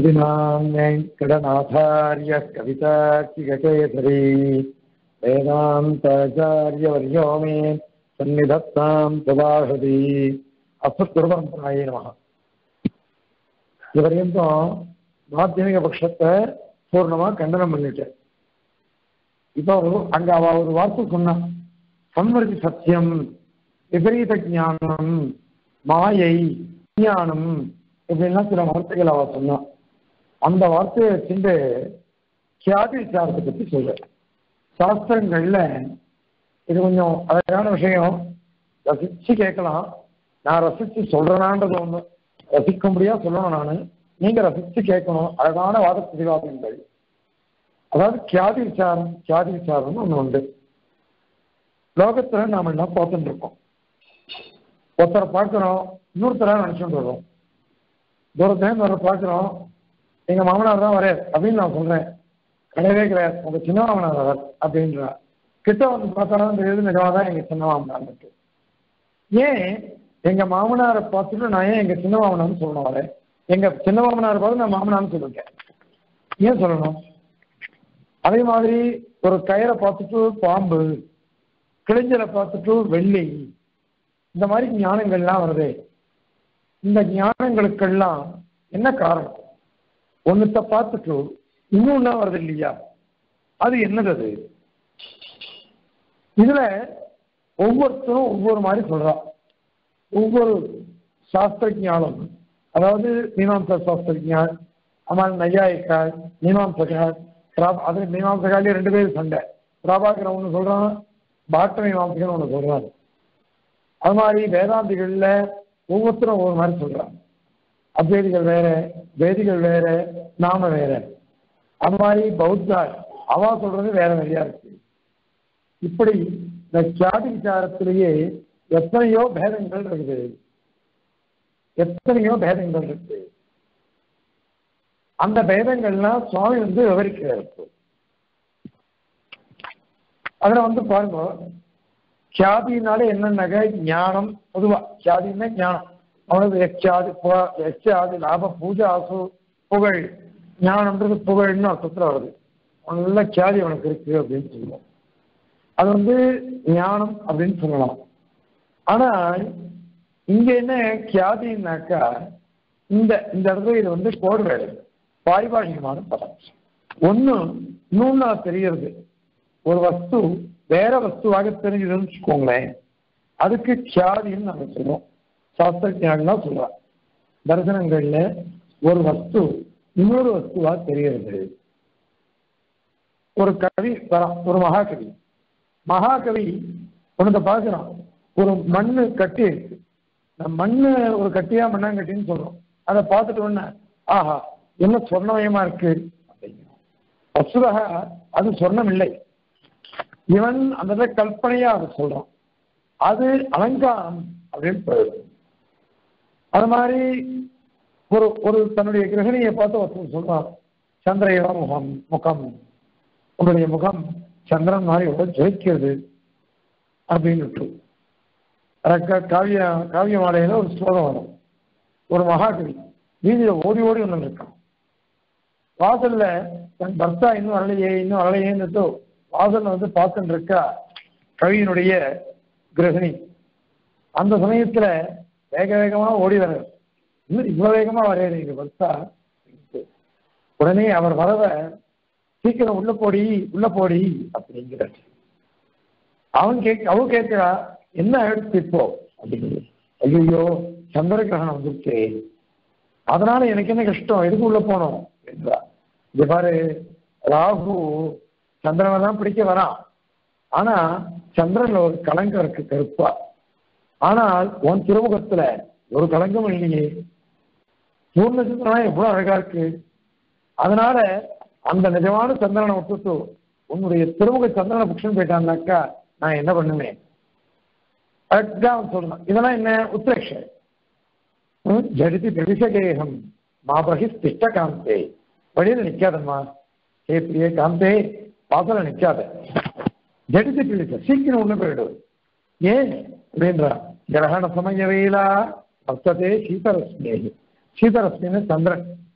श्रीमान् वेङ्कटनाथार्य कविताचिगकेसरी वेदान्ताचार्यवर्यो मे सन्निधत्तां सदाहृदि அஸ்மத்குருபரம்பராயே நமக இதுவரையும் மாத்தியமிக பட்சத்தை பூர்ணமா கண்டனம் பண்ணிட்டேன் இப்போ அங்க அவ ஒரு வார்த்தை சொன்னான் சன்வர்த்தி சத்தியம் விபரீத ஞானம் மாயை ஞானம் இப்படின்லாம் சில வார்த்தைகள் அவ சொன்னான் அந்த வார்த்தையை வச்சுட்டு கியாதி விசாரத்தை பத்தி சொல்ற சாஸ்திரங்கள்ல இது கொஞ்சம் அழகான விஷயம் ரசிச்சு கேட்கலாம் நான் ரசிச்சு சொல்றேனான்றது ஒண்ணு ரசிக்க முடியா சொல்லணும் நானு நீங்க ரசிச்சு கேட்கணும் அழகான வாத பிரதிவாதங்கள் அதாவது கியாதி விசாரம் கியாதி விசாரம்னு ஒண்ணு உண்டு லோகத்துல நாம எல்லாம் பார்த்துட்டு இருக்கோம் ஒருத்தரை பார்க்கிறோம் இன்னொருத்தர நினைச்சுட்டு இருக்கோம் தூரத்துல ஒரு பார்க்கிறோம் எங்க மாமனார் தான் வரையார் அப்படின்னு நான் சொல்றேன் கிடையவே கிடையாது உங்க சின்ன மாமனார் அவர் அப்படின்ற கிட்ட வந்து பார்த்தா தெரியுது நிஜமா தான் எங்க சின்ன மாமனார் ஏன் எங்க மாமனாரை பார்த்துட்டு நான் ஏன் எங்க சின்ன மாமனார்னு சொல்லணும் அவரை எங்க சின்ன மாமனாரை பார்த்து நான் மாமனார்னு சொல்லிட்டேன் ஏன் சொல்லணும் அதே மாதிரி ஒரு கயிறை பார்த்துட்டு பாம்பு கிழிஞ்சலை பார்த்துட்டு வெள்ளி இந்த மாதிரி ஞானங்கள்லாம் வருது இந்த ஞானங்களுக்கெல்லாம் என்ன காரணம் ஒன்னுத்த பார்த்துட்டு இன்னொன்னா வருது இல்லையா அது என்னது அது இதுல ஒவ்வொருத்தரும் ஒவ்வொரு மாதிரி சொல்றான் ஒவ்வொரு சாஸ்திர ஞானம் அதாவது மீமாம்சா சாஸ்திர ஞான் அமல் நையாயிக்கால் மீமாம்சகால் அது மீமாம்சகாலே ரெண்டு பேரும் சண்டை பிரபாகரன் ஒன்று சொல்றான் பாட்ட மீமாம்சகன் ஒன்று சொல்றான் அது மாதிரி வேதாந்திகள்ல ஒவ்வொருத்தரும் ஒவ்வொரு மாதிரி சொல்றாங்க அத்வேதிகள் வேற வேதிகள் வேற நாம வேற அது மாதிரி பௌத்தாள் அவா சொல்றது வேற நிறையா இருக்கு இப்படி இந்த சாதி விசாரத்திலேயே எத்தனையோ பேதங்கள் இருக்குது எத்தனையோ பேதங்கள் இருக்கு அந்த பேதங்கள்லாம் சுவாமி வந்து விவரிக்கிறார் அதுல வந்து பாருங்க கியாதினால என்னன்னாக்க ஞானம் பொதுவா கியாதின்னா ஞானம் அவனுக்கு எச்சாது எச்சாது லாப பூஜை ஆசு புகழ் ஞானம்ன்றது புகழ்னு அர்த்தத்தில் வருது நல்ல கியாதி அவனுக்கு இருக்கு அப்படின்னு சொல்லுவோம் அது வந்து ஞானம் அப்படின்னு சொல்லலாம் ஆனா இங்க என்ன கியாதினாக்கா இந்த இந்த இடத்துல இது வந்து கோடு வேலை பாரிபாஷிகமான பதம் ஒண்ணு இன்னொன்னா தெரியறது ஒரு வஸ்து வேற வஸ்துவாக தெரிஞ்சதுன்னு வச்சுக்கோங்களேன் அதுக்கு கியாதின்னு நம்ம சொல்லுவோம் சாஸ்திரஜான்லாம் சொல்றான் தரிசனங்கள்ல ஒரு வஸ்து இன்னொரு வஸ்துவா தெரியறது ஒரு கவி வரான் ஒரு மகாகவி மகாகவி உனக்கு பார்க்கிறான் ஒரு மண்ணு கட்டி இருக்கு இந்த மண்ணு ஒரு கட்டியா மண்ணாங்கட்டின்னு சொல்றோம் அதை பார்த்துட்டு உடனே ஆஹா என்ன சொர்ணமயமா இருக்கு அப்படிங்கிறோம் வசுதக அது சொர்ணம் இல்லை இவன் அந்த கல்பனையா அதை சொல்றான் அது அலங்காரம் அப்படின்னு போயிடும் அது மாதிரி ஒரு ஒரு தன்னுடைய கிரகணியை பார்த்து ஒருத்தர் சொல்றான் சந்திரையோ முகம் முகம் உன்னுடைய முகம் சந்திரன் மாதிரி எவ்வளவு ஜொலிக்கிறது அப்படின்னு காவிய காவிய மாலையில ஒரு ஸ்லோகம் வரும் ஒரு மகாகவி வீதியில ஓடி ஓடி ஒன்று இருக்கான் வாசல்ல தன் பர்த்தா இன்னும் வரலையே இன்னும் வரலையேன்னு வாசல்ல வந்து பார்த்துட்டு இருக்கா கவியினுடைய கிரகிணி அந்த சமயத்துல வேக வேகமா ஓடி வர இன்னும் இவ்வளவு வேகமா வரையற எங்க பர்த்தா உடனே அவர் வரவ சீக்கிரம் உள்ள போடி உள்ள போடி அப்படிங்கிற அவன் கேட்க அவ கேட்கிறா என்ன ஆயிடுச்சு இப்போ அப்படிங்கிறது ஐயோ சந்திர கிரகணம் வந்துருச்சு அதனால எனக்கு என்ன கஷ்டம் எதுக்கு உள்ள போனோம் என்றா இது பாரு ராகு சந்திரனை தான் பிடிக்க வரான் ஆனா சந்திரன்ல ஒரு கலங்கம் இருக்கு கருப்பா ஆனால் உன் திருமுகத்துல ஒரு கலங்கம் இல்லையே பூர்ண சந்திரனா எவ்வளவு அழகா இருக்கு அதனால அந்த நிஜமான சந்திரனை விட்டுட்டு உன்னுடைய திருமுக சந்திரனை புக்ஷன் போயிட்டான்னாக்கா நான் என்ன பண்ணுவேன் அதுதான் சொல்லணும் இதெல்லாம் என்ன உத்ரேஷ ஜடிதி பிரவிசகேகம் மாபகி திஷ்ட காந்தே வழியில நிக்காதம்மா ஏ பிரிய காந்தே வாசல நிக்காத ஜடிதி பிடிச்ச சீக்கிரம் ஒண்ணு போயிடும் ஏன் அப்படின்றா கிரகண சமய வேலா வர்த்ததே சீதரஸ்மி சீதரஸ்மின்னு சந்திரன்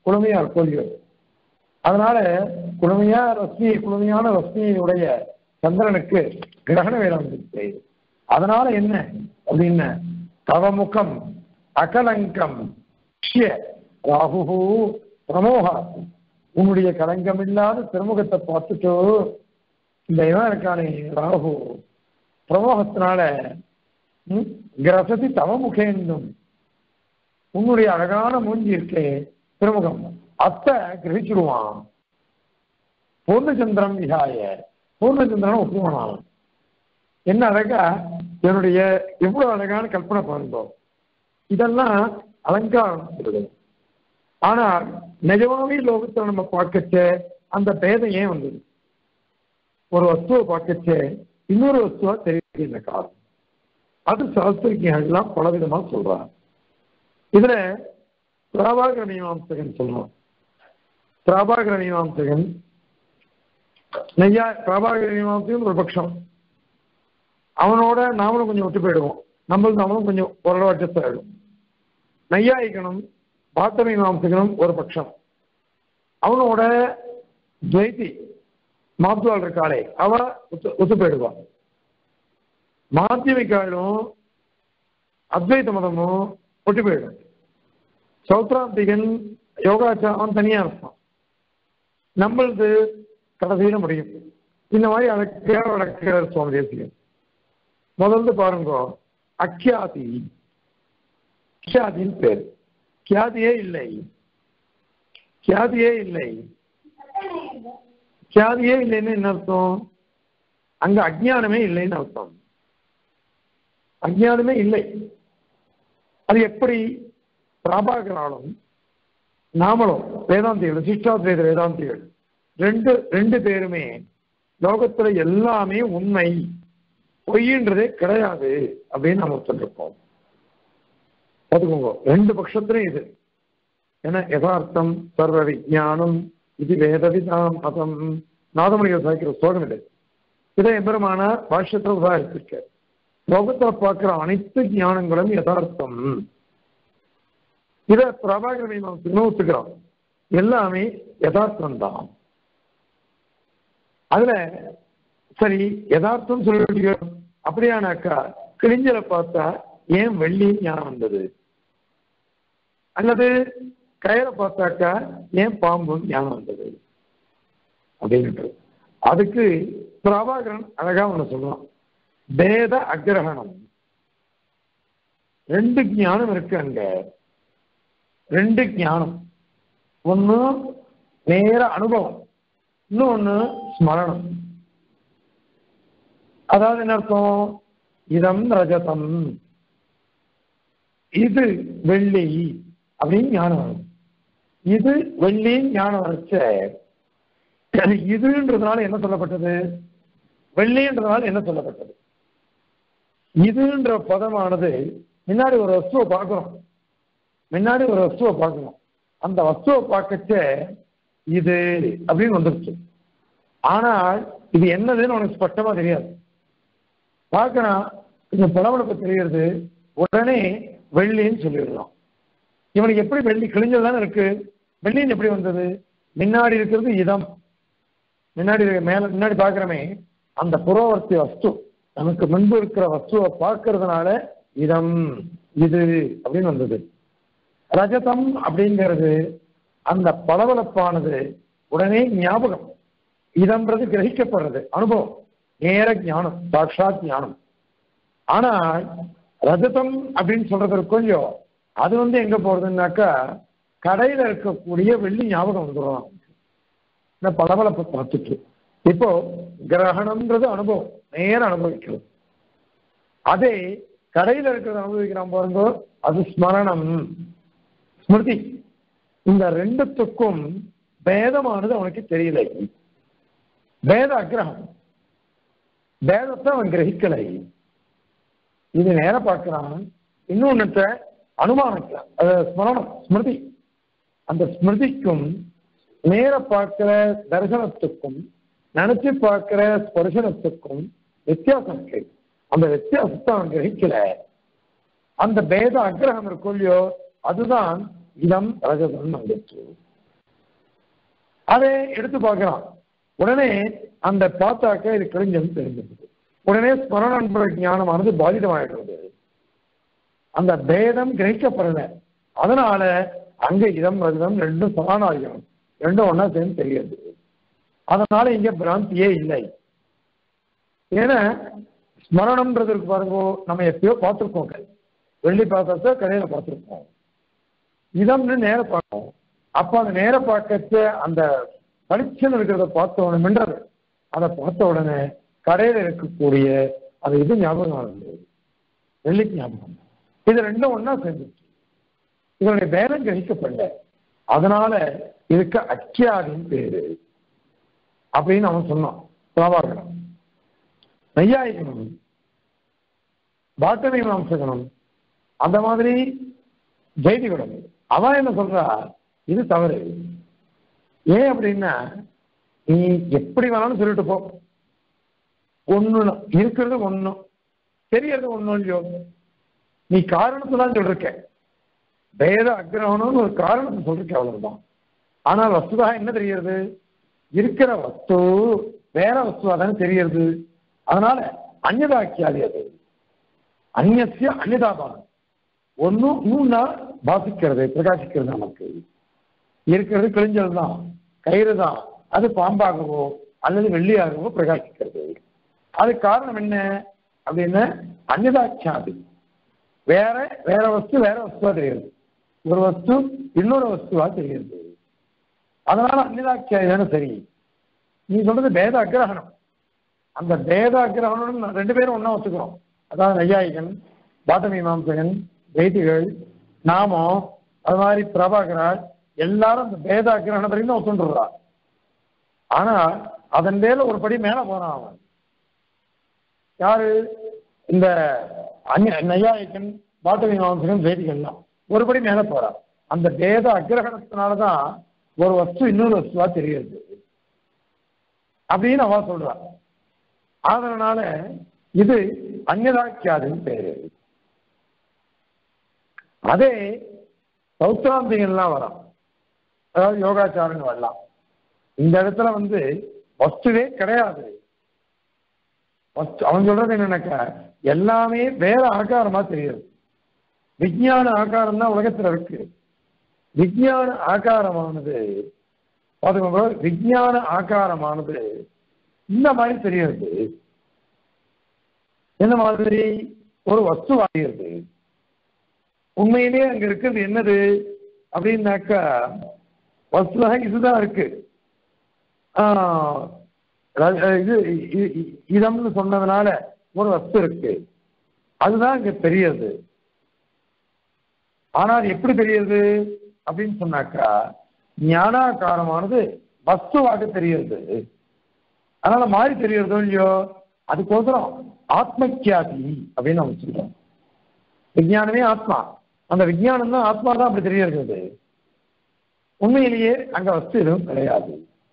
குளுமையா இருக்கும் அதனால குளுமையா ரஸ்மி குளுமையான ரஸ்மியுடைய சந்திரனுக்கு கிரகண வேலை வந்துருச்சு அதனால என்ன அப்படின்னு தவமுகம் அகலங்கம் க்ஷ்ய ராகு பிரமோகா உன்னுடைய கலங்கம் இல்லாத திருமுகத்தை பார்த்துட்டு இந்த இவன் இருக்கானே ராகு பிரமோகத்தினால ம், கிரசதி தவமுகேந்தும் உன்னுடைய அழகான மூஞ்சி இருக்கே திருமுகம் அத்தை கிரகிச்சிடுவான் பூர்ணச்சந்திரம் விகாய பூர்ணச்சந்திரன் ஒப்புவானான் என்ன அழகா என்னுடைய எவ்வளவு அழகான கல்பனை பாருங்க இதெல்லாம் அலங்காரம் சொல்லுது. ஆனால் நிஜமாவே லோகத்துல நம்ம பார்க்கச்ச அந்த பேதம் ஏன் வந்தது ஒரு வஸ்துவை பார்க்கச்ச இன்னொரு வஸ்துவா தெரியல காரணம் அது சாஸ்திரிகெல்லாம் பல விதமா சொல்றாங்க இதுல பிராபாகர மீமாம்சகன் சொல்றோம் பிராபாகர மீமாம்சகன் நெய்யா பிராபாகர மீமாம்சகன் ஒரு பட்சம் அவனோட நாமளும் கொஞ்சம் விட்டு போயிடுவோம் நம்மளும் நாமளும் கொஞ்சம் ஓரளவு அட்ஜஸ்ட் ஆகிடும் நையாயிக்கணும் பாத்த மீமாம்சகனும் ஒரு பட்சம் அவனோட துவைத்தி மாத்துவாள் இருக்காளே அவ ஒத்து ஒத்து போயிடுவான் மாத்தியமிக்காலும் அத்வைத மதமும் ஒட்டி போயிடும் சௌத்ராந்திகன் யோகாச்சா அவன் தனியா இருப்பான் நம்மளது கடைசியில முடியும் இந்த மாதிரி அதை கேரள வடக்கிறார் சுவாமி தேசிகன் முதல்ல பாருங்க அக்கியாதி கியாதின்னு பேர் கியாதியே இல்லை கியாதியே இல்லை கியாதியே இல்லைன்னு என்ன அர்த்தம் அங்க அஜ்ஞானமே இல்லைன்னு அர்த்தம் அஜ்ஞானமே இல்லை அது எப்படி பிராபாகராலும் நாமளும் வேதாந்திகள் விசிஷ்டாத்வைத வேதாந்திகள் ரெண்டு ரெண்டு பேருமே லோகத்துல எல்லாமே உண்மை பொய்ன்றதே கிடையாது அப்படின்னு நம்ம சொல்லிருக்கோம் பார்த்துக்கோங்க ரெண்டு பட்சத்துலையும் இது ஏன்னா யதார்த்தம் சர்வ விஜானம் இது வேதவிதாம் மதம் நாதமணிகள் சாய்க்கிற ஸ்லோகம் இது இதை எம்பெருமான பாஷ்யத்தில் உதாரித்திருக்க லோகத்துல பார்க்கிற அனைத்து ஞானங்களும் யதார்த்தம் இத பிரபாகரனை நாம் ஒத்துக்கிறோம் எல்லாமே யதார்த்தம் தான் அதுல சரி யதார்த்தம் சொல்லிட்டு அப்படியானாக்கா கிழிஞ்சலை பார்த்தா ஏன் வெள்ளி ஞானம் வந்தது அல்லது கயரை பார்த்தாக்கா ஏன் பாம்பு ஞானம் வந்தது அப்படின்ட்டு அதுக்கு பிரபாகரன் அழகா ஒண்ணு சொல்றான் வேத அக்கிரகணம் ரெண்டு ஞானம் இருக்கு அங்க ரெண்டு ஞானம் ஒண்ணு நேர அனுபவம் இன்னொன்னு ஸ்மரணம் அதாவது என்ன அர்த்தம் இதம் ரஜதம் இது வெள்ளி அப்படின்னு ஞானம் வரும் இது வெள்ளின்னு ஞானம் வரைச்ச இதுன்றதுனால என்ன சொல்லப்பட்டது வெள்ளின்றதுனால என்ன சொல்லப்பட்டது இதுன்ற பதமானது முன்னாடி ஒரு வஸ்துவை பார்க்கிறோம் முன்னாடி ஒரு வஸ்துவை பார்க்கணும் அந்த வஸ்துவை பார்க்கச்ச இது அப்படின்னு வந்துருச்சு ஆனால் இது என்னதுன்னு உனக்கு ஸ்பஷ்டமா தெரியாது பார்க்கறான் கொஞ்சம் புலவனுக்கு தெரியுது உடனே வெள்ளின்னு சொல்லிடலாம் இவனுக்கு எப்படி வெள்ளி கிழிஞ்சது தானே இருக்கு வெள்ளின்னு எப்படி வந்தது முன்னாடி இருக்கிறது இதம் முன்னாடி இருக்க- மேல முன்னாடி பார்க்கிறோமே அந்த புறவர்த்தி வஸ்து நமக்கு முன்பு இருக்கிற வஸ்துவை பார்க்கறதுனால இதம் இது அப்படின்னு வந்தது ரஜதம் அப்படிங்கிறது அந்த பளபளப்பானது உடனே ஞாபகம் இதம்ன்றது கிரகிக்கப்படுறது அனுபவம் நேர ஞானம் சாட்சாத் ஞானம் ஆனால் ரஜதம் அப்படின்னு சொல்றது இருக்கு கொஞ்சம் அது வந்து எங்க போறதுன்னாக்கா கடையில இருக்கக்கூடிய வெள்ளி ஞாபகம் வந்துடும் இந்த பளபளப்பை பார்த்துட்டு இப்போ கிரகணம்ன்றது அனுபவம் நேர அனுபவிக்கிறது அதே கடையில இருக்கிறத அனுபவிக்கிறான் பாருங்க அது ஸ்மரணம் ஸ்மிருதி இந்த ரெண்டுத்துக்கும் பேதமானது அவனுக்கு தெரியலை பேத அக்கிரகம் பேதத்தை அவன் கிரகிக்கலை இது நேர பார்க்கிறான் இன்னொன்னுத்த அனுமானிக்கிறான் அது ஸ்மரணம் ஸ்மிருதி அந்த ஸ்மிருதிக்கும் நேர பார்க்கிற தரிசனத்துக்கும் நினைச்சு பார்க்கிற ஸ்பர்சனத்துக்கும் வித்தியாசம் இருக்கு அந்த வித்தியாசத்தை அவன் கிரகிக்கல அந்த பேத அக்கிரகம் இருக்கும் இல்லையோ அதுதான் இதம் ரஜதம் வந்துச்சு அதை எடுத்து பார்க்கறான் உடனே அந்த பார்த்தாக்க இது கிழிஞ்சல் தெரிஞ்சிருது உடனே ஸ்மரணம் ஞானமானது பாதிதமாயிடுறது அந்த பேதம் கிரகிக்கப்படல அதனால அங்க இதம் ரஜதம் ரெண்டும் சமானாகிடும் ரெண்டும் ஒன்னா சேர்ந்து தெரியாது அதனால இங்க பிராந்தியே இல்லை ஏன்னா ஸ்மரணம்ன்றது இருக்கு பாருங்க நம்ம எப்பயோ பார்த்துருக்கோம் வெள்ளி பாத்திரத்தை கடையில பார்த்துருக்கோம் இதம்னு நேர பார்க்கணும் அப்ப அந்த நேர பார்க்கறது அந்த பளிச்சல் இருக்கிறத பார்த்த உடனே மின்றது அதை பார்த்த உடனே கடையில இருக்கக்கூடிய அது இது ஞாபகம் வருது வெள்ளிக்கு ஞாபகம் இது ரெண்டும் ஒன்னா சேர்ந்துச்சு இதனுடைய பேரம் கிரகிக்கப்படல அதனால இதுக்கு அக்கியாதின்னு பேரு அப்படின்னு அவன் சொன்னான் பிரபாகரன் நையாயிக்கணும் பாட்டனை அம்சகணும் அந்த மாதிரி ஜெய்திகுடம் அவன் என்ன சொல்றா இது தவறு ஏன் அப்படின்னா நீ எப்படி வேணாலும் சொல்லிட்டு போ ஒண்ணு இருக்கிறது ஒண்ணும் தெரியறது ஒண்ணும் இல்லையோ நீ காரணத்தை தான் சொல்லிருக்க வேத அக்கிரகணம்னு ஒரு காரணத்தை சொல்லிருக்க அவ்வளவுதான் ஆனால் வஸ்துதா என்ன தெரிகிறது இருக்கிற வஸ்து வேற வஸ்துவா தானே தெரியறது அதனால அந்நதாக்கியாதி அது அந்நிய அந்நிதாபானம் ஒன்னும் இன்னும்னா பாசிக்கிறது பிரகாசிக்கிறது நமக்கு இருக்கிறது கிழிஞ்சல் தான் கயிறு தான் அது பாம்பாகவோ அல்லது வெள்ளியாகவோ பிரகாசிக்கிறது அது காரணம் என்ன அப்படின்னு அந்நிதாக்கியாதி வேற வேற வஸ்து வேற வஸ்துவா தெரியுது ஒரு வஸ்து இன்னொரு வஸ்துவா தெரியுது அதனால அந்நிதாக்கியாதி தானே சரி நீ சொல்றது பேத அக்கிரகணம் அந்த பேத அக்கிரகணம் ரெண்டு பேரும் ஒன்னா ஒத்துக்கிறோம் அதாவது நையாயிகன் பாட்டமீமாம்சகன் வைதிகள் நாமம் அது மாதிரி பிரபாகராஜ் எல்லாரும் அந்த பேத அக்கிரகணத்திலையும் தான் ஒத்துண்டுறா ஆனா அதன் மேல ஒரு படி மேல போறான் அவன் யாரு இந்த அந்நிய நையாயிக்கன் பாட்டமீமாம்சகன் வேதிகள்லாம் ஒருபடி மேல போறான் அந்த பேத அக்கிரகணத்தினாலதான் ஒரு வஸ்து இன்னொரு வஸ்துவா தெரியுது அப்படின்னு அவ சொல்றா அதனால இது அந்நதாக்கியாதுன்னு பேரு அதே சௌத்ராந்திகள்லாம் வரும் அதாவது யோகாச்சாரன் வரலாம் இந்த இடத்துல வந்து வஸ்துவே கிடையாது வஸ்து அவன் சொல்றது என்னன்னாக்கா எல்லாமே வேற ஆகாரமா தெரியுது விஞ்ஞான ஆகாரம் தான் உலகத்துல இருக்கு விஞ்ஞான ஆகாரமானது பார்த்துக்கோங்க விஞ்ஞான ஆகாரமானது இந்த மாதிரி தெரியுது என்ன மாதிரி ஒரு வஸ்து ஆகிறது உண்மையிலேயே அங்க இருக்கிறது என்னது அப்படின்னாக்கா வஸ்துவாக இதுதான் இருக்கு ஆஹ் இது இதம்னு சொன்னதுனால ஒரு வஸ்து இருக்கு அதுதான் இங்க தெரியுது ஆனால் எப்படி தெரியுது அப்படின்னு சொன்னாக்கா ஞானாகாரமானது வஸ்துவாக தெரியுது அதனால மாறி தெரியறதோ இல்லையோ அதுக்கோசரம் ஆத்மக்கியாதி அப்படின்னு நம்ம சொல்றோம் விஞ்ஞானமே ஆத்மா அந்த விஞ்ஞானம் தான் ஆத்மா தான் அப்படி தெரியறது உண்மையிலேயே அங்க வஸ்து எதுவும் கிடையாது